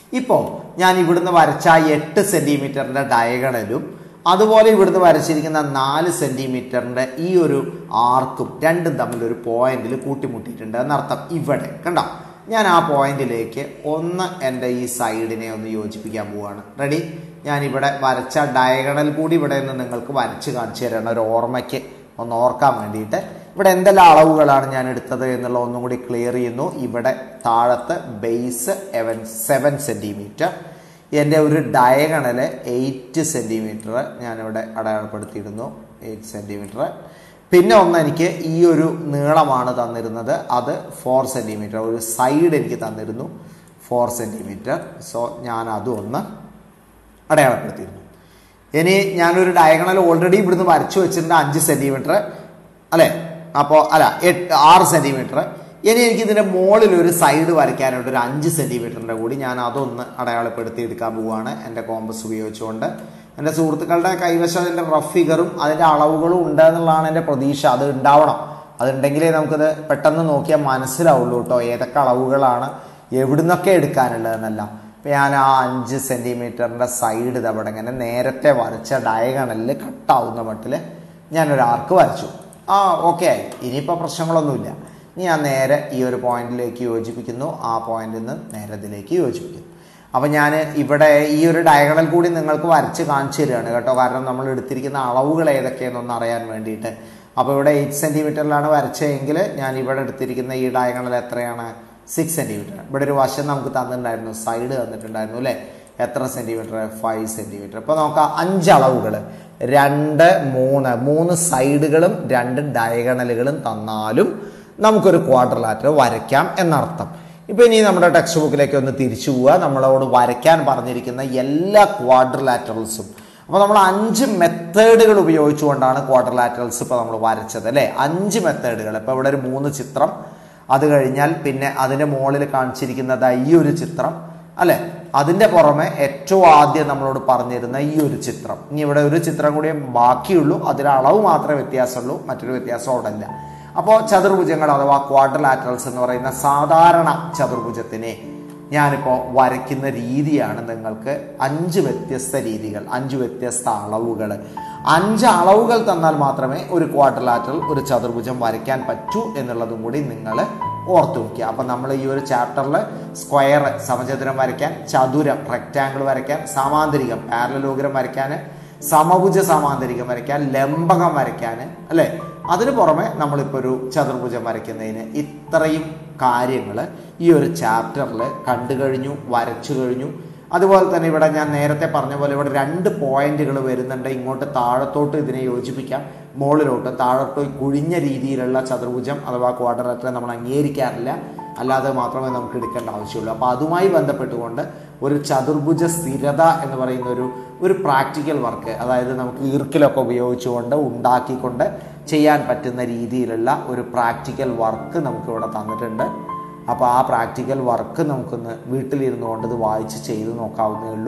ഇപ്പോൾ ഞാൻ ഇവിടുന്ന് വരച്ച ആ എട്ട് സെൻറ്റിമീറ്ററിൻ്റെ ഡയഗണലും അതുപോലെ ഇവിടുന്ന് വരച്ചിരിക്കുന്ന നാല് സെൻറ്റിമീറ്ററിൻ്റെ ഈ ഒരു ആർക്കും രണ്ടും തമ്മിൽ ഒരു പോയിന്റിൽ കൂട്ടിമുട്ടിയിട്ടുണ്ട് എന്നർത്ഥം ഇവിടെ കണ്ടോ ഞാൻ ആ പോയിന്റിലേക്ക് ഒന്ന് എൻ്റെ ഈ സൈഡിനെ ഒന്ന് യോജിപ്പിക്കാൻ പോവുകയാണ് റെഡി ഞാൻ ഇവിടെ വരച്ച ഡയഗണൽ കൂടി ഇവിടെ നിന്ന് നിങ്ങൾക്ക് വരച്ച് കാണിച്ചു തരണം ഒരു ഓർമ്മയ്ക്ക് ഒന്ന് ഓർക്കാൻ വേണ്ടിയിട്ട് ഇവിടെ എന്തെല്ലാം അളവുകളാണ് ഞാൻ എടുത്തത് എന്നുള്ള ഒന്നും കൂടി ക്ലിയർ ചെയ്യുന്നു ഇവിടെ താഴത്ത് ബേസ് എവൻ സെവൻ സെൻറ്റിമീറ്റർ എൻ്റെ ഒരു ഡയഗണല് എയ്റ്റ് സെൻറ്റിമീറ്റർ ഞാനിവിടെ അടയാളപ്പെടുത്തിയിരുന്നു എയ്റ്റ് സെൻറ്റിമീറ്റർ പിന്നെ ഒന്ന് എനിക്ക് ഈ ഒരു നീളമാണ് തന്നിരുന്നത് അത് ഫോർ സെൻറ്റിമീറ്റർ ഒരു സൈഡ് എനിക്ക് തന്നിരുന്നു ഫോർ സെൻറ്റിമീറ്റർ സോ ഞാൻ അതും ഒന്ന് അടയാളപ്പെടുത്തിയിരുന്നു ഇനി ഞാനൊരു ഡയഗണൽ ഓൾറെഡി ഇവിടുന്ന് വരച്ചു വെച്ചിട്ടുണ്ട് അഞ്ച് സെൻറ്റിമീറ്റർ അല്ലേ അപ്പോൾ അല്ല എട്ട് ആറ് സെൻറ്റിമീറ്റർ ഇനി എനിക്ക് ഇതിൻ്റെ മുകളിൽ ഒരു സൈഡ് വരയ്ക്കാനായിട്ട് ഒരു അഞ്ച് സെൻറ്റിമീറ്ററിൻ്റെ കൂടി ഞാൻ അതൊന്ന് അടയാളപ്പെടുത്തി എടുക്കാൻ പോവുകയാണ് എൻ്റെ കോമ്പസ് ഉപയോഗിച്ചുകൊണ്ട് എൻ്റെ സുഹൃത്തുക്കളുടെ കൈവശം അതിൻ്റെ റഫ് ഫിഗറും അതിൻ്റെ അളവുകളും ഉണ്ട് എന്നുള്ളതാണ് എൻ്റെ പ്രതീക്ഷ അത് ഉണ്ടാവണം അതുണ്ടെങ്കിലേ നമുക്കത് പെട്ടെന്ന് നോക്കിയാൽ മനസ്സിലാവുള്ളൂ കേട്ടോ ഏതൊക്കെ അളവുകളാണ് എവിടുന്നൊക്കെ എടുക്കാനുള്ളതെന്നല്ല ഇപ്പം ഞാൻ ആ അഞ്ച് സെൻറ്റിമീറ്ററിൻ്റെ സൈഡ് ഇതവിടെ ഇങ്ങനെ നേരത്തെ വരച്ച ഡയഗണലിൽ കട്ടാവുന്ന മട്ടിൽ ഞാനൊരു ആർക്ക് വരച്ചു ആ ഓക്കെ ആയി ഇനിയിപ്പോൾ പ്രശ്നങ്ങളൊന്നുമില്ല ഇനി ഞാൻ നേരെ ഈ ഒരു പോയിന്റിലേക്ക് യോജിപ്പിക്കുന്നു ആ പോയിന്റിൽ നിന്ന് നേരെ ഇതിലേക്ക് യോജിപ്പിക്കുന്നു അപ്പോൾ ഞാൻ ഇവിടെ ഈ ഒരു ഡയഗണൽ കൂടി നിങ്ങൾക്ക് വരച്ച് കാണിച്ചു തരികയാണ് കേട്ടോ കാരണം നമ്മൾ എടുത്തിരിക്കുന്ന അളവുകൾ ഏതൊക്കെയെന്നൊന്ന് അറിയാൻ വേണ്ടിയിട്ട് അപ്പോൾ ഇവിടെ എയ്റ്റ് സെൻറ്റിമീറ്ററിലാണ് വരച്ചതെങ്കിൽ ഞാൻ ഇവിടെ എടുത്തിരിക്കുന്ന ഈ ഡയഗണൽ എത്രയാണ് സിക്സ് സെൻറ്റിമീറ്റർ ഇവിടെ ഒരു വശം നമുക്ക് തന്നിട്ടുണ്ടായിരുന്നു സൈഡ് തന്നിട്ടുണ്ടായിരുന്നു അല്ലേ എത്ര സെൻറ്റിമീറ്റർ ഫൈവ് സെൻറ്റിമീറ്റർ ഇപ്പോൾ നോക്കാം അഞ്ച് അളവുകൾ രണ്ട് മൂന്ന് മൂന്ന് സൈഡുകളും രണ്ട് ഡയഗണലുകളും തന്നാലും നമുക്കൊരു ക്വാഡ്രലാറ്റർ വരയ്ക്കാം എന്നർത്ഥം ഇപ്പോൾ ഇനി നമ്മുടെ ടെക്സ്റ്റ് ബുക്കിലേക്ക് ഒന്ന് തിരിച്ചു പോവുക നമ്മളോട് വരയ്ക്കാൻ പറഞ്ഞിരിക്കുന്ന എല്ലാ ക്വാഡ്രലാറ്ററൽസും അപ്പോൾ നമ്മൾ അഞ്ച് മെത്തേഡുകൾ ഉപയോഗിച്ചുകൊണ്ടാണ് ക്വാഡ്രലാറ്ററൽസ് ഇപ്പോൾ നമ്മൾ വരച്ചത് അല്ലേ അഞ്ച് മെത്തേഡുകൾ ഇപ്പോൾ ഇവിടെ ഒരു മൂന്ന് ചിത്രം അത് കഴിഞ്ഞാൽ പിന്നെ അതിൻ്റെ മുകളിൽ കാണിച്ചിരിക്കുന്നത് ഈ ഒരു ചിത്രം അല്ലെ അതിൻ്റെ പുറമെ ഏറ്റവും ആദ്യം നമ്മളോട് പറഞ്ഞിരുന്ന ഈ ഒരു ചിത്രം ഇനി ഇവിടെ ഒരു ചിത്രം കൂടി ബാക്കിയുള്ളൂ അതിൻ്റെ അളവ് മാത്രമേ വ്യത്യാസമുള്ളൂ മറ്റൊരു വ്യത്യാസം അവിടെ ഇല്ല അപ്പോൾ ചതുർഭുജങ്ങൾ അഥവാ ക്വാഡ്രലാറ്ററൽസ് എന്ന് പറയുന്ന സാധാരണ ചതുർഭുജത്തിനെ ഞാനിപ്പോൾ വരയ്ക്കുന്ന രീതിയാണ് നിങ്ങൾക്ക് അഞ്ച് വ്യത്യസ്ത രീതികൾ അഞ്ച് വ്യത്യസ്ത അളവുകൾ അഞ്ച് അളവുകൾ തന്നാൽ മാത്രമേ ഒരു ക്വാഡ്രലാറ്ററൽ ഒരു ചതുർഭുജം വരയ്ക്കാൻ പറ്റൂ എന്നുള്ളതും കൂടി നിങ്ങൾ ഓർത്തു വയ്ക്കുക അപ്പം നമ്മൾ ഈ ഒരു ചാപ്റ്ററിൽ സ്ക്വയർ സമചതുരം വരയ്ക്കാൻ ചതുരം റെക്റ്റാങ്കിൾ വരയ്ക്കാൻ സാമാന്തരികം പാരലോഗ്രം വരയ്ക്കാൻ സമഭുജ സമാന്തരികം വരയ്ക്കാൻ ലംബകം വരയ്ക്കാൻ അല്ലേ അതിന് പുറമെ നമ്മളിപ്പോൾ ഒരു ചതുർഭുജം വരയ്ക്കുന്നതിന് ഇത്രയും കാര്യങ്ങൾ ഈ ഒരു ചാപ്റ്ററിൽ കണ്ടു കഴിഞ്ഞു വരച്ചു കഴിഞ്ഞു അതുപോലെ തന്നെ ഇവിടെ ഞാൻ നേരത്തെ പറഞ്ഞ പോലെ ഇവിടെ രണ്ട് പോയിന്റുകൾ വരുന്നുണ്ട് ഇങ്ങോട്ട് താഴത്തോട്ട് ഇതിനെ യോജിപ്പിക്കാം മുകളിലോട്ട് താഴോട്ട് കുഴിഞ്ഞ രീതിയിലുള്ള ചതുർഭുജം അഥവാ ക്വാഡറേറ്റർ നമ്മൾ അംഗീകരിക്കാറില്ല അല്ലാതെ മാത്രമേ നമുക്ക് എടുക്കേണ്ട ആവശ്യമുള്ളൂ അപ്പോൾ അതുമായി ബന്ധപ്പെട്ടുകൊണ്ട് ഒരു ചതുർഭുജ സ്ഥിരത എന്ന് പറയുന്ന ഒരു ഒരു പ്രാക്ടിക്കൽ വർക്ക് അതായത് നമുക്ക് ഈർക്കിലൊക്കെ ഉപയോഗിച്ചുകൊണ്ട് ഉണ്ടാക്കിക്കൊണ്ട് ചെയ്യാൻ പറ്റുന്ന രീതിയിലുള്ള ഒരു പ്രാക്ടിക്കൽ വർക്ക് നമുക്കിവിടെ തന്നിട്ടുണ്ട് അപ്പോൾ ആ പ്രാക്ടിക്കൽ വർക്ക് നമുക്കൊന്ന് വീട്ടിലിരുന്നു കൊണ്ട് ഇത് വായിച്ച് ചെയ്ത് നോക്കാവുന്നേ ഉള്ളൂ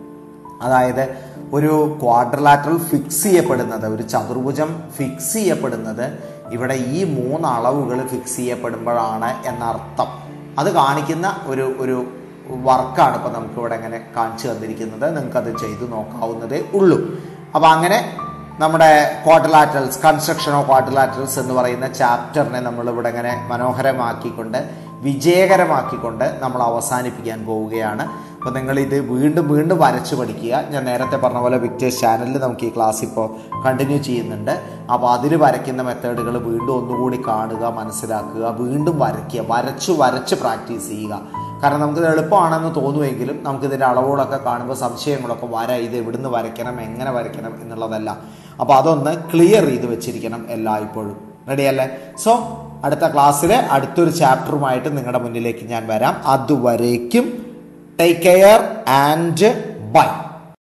അതായത് ഒരു ക്വാഡ്രലാറ്ററൽ ഫിക്സ് ചെയ്യപ്പെടുന്നത് ഒരു ചതുർഭുജം ഫിക്സ് ചെയ്യപ്പെടുന്നത് ഇവിടെ ഈ മൂന്ന് അളവുകൾ ഫിക്സ് ചെയ്യപ്പെടുമ്പോഴാണ് എന്നർത്ഥം അത് കാണിക്കുന്ന ഒരു ഒരു വർക്കാണ് ഇപ്പോൾ നമുക്കിവിടെ ഇങ്ങനെ കാണിച്ചു തന്നിരിക്കുന്നത് നിങ്ങൾക്കത് ചെയ്തു നോക്കാവുന്നതേ ഉള്ളൂ അപ്പോൾ അങ്ങനെ നമ്മുടെ ക്വാഡ്രലാറ്ററൽസ് കൺസ്ട്രക്ഷൻ ഓഫ് ക്വാഡ്രലാറ്ററൽസ് എന്ന് പറയുന്ന ചാപ്റ്ററിനെ നമ്മൾ ഇവിടെ ഇങ്ങനെ മനോഹരമാക്കിക്കൊണ്ട് വിജയകരമാക്കിക്കൊണ്ട് നമ്മൾ അവസാനിപ്പിക്കാൻ പോവുകയാണ് അപ്പോൾ നിങ്ങൾ ഇത് വീണ്ടും വീണ്ടും വരച്ച് പഠിക്കുക ഞാൻ നേരത്തെ പറഞ്ഞ പോലെ വിക്ടേഴ്സ് ചാനലിൽ നമുക്ക് ഈ ക്ലാസ് ഇപ്പോൾ കണ്ടിന്യൂ ചെയ്യുന്നുണ്ട് അപ്പോൾ അതിൽ വരയ്ക്കുന്ന മെത്തേഡുകൾ വീണ്ടും ഒന്നുകൂടി കാണുക മനസ്സിലാക്കുക വീണ്ടും വരയ്ക്കുക വരച്ച് വരച്ച് പ്രാക്ടീസ് ചെയ്യുക കാരണം നമുക്കിത് എളുപ്പമാണെന്ന് തോന്നുമെങ്കിലും നമുക്കിതിൻ്റെ അളവുകളൊക്കെ കാണുമ്പോൾ സംശയങ്ങളൊക്കെ വര ഇത് എവിടുന്ന് വരയ്ക്കണം എങ്ങനെ വരയ്ക്കണം എന്നുള്ളതല്ല അപ്പോൾ അതൊന്ന് ക്ലിയർ ചെയ്ത് വെച്ചിരിക്കണം എല്ലായ്പ്പോഴും റെഡിയല്ലേ സോ അടുത്ത ക്ലാസ്സിൽ അടുത്തൊരു ചാപ്റ്ററുമായിട്ട് നിങ്ങളുടെ മുന്നിലേക്ക് ഞാൻ വരാം അതുവരേക്കും ടേക്ക് കെയർ ആൻഡ് ബൈ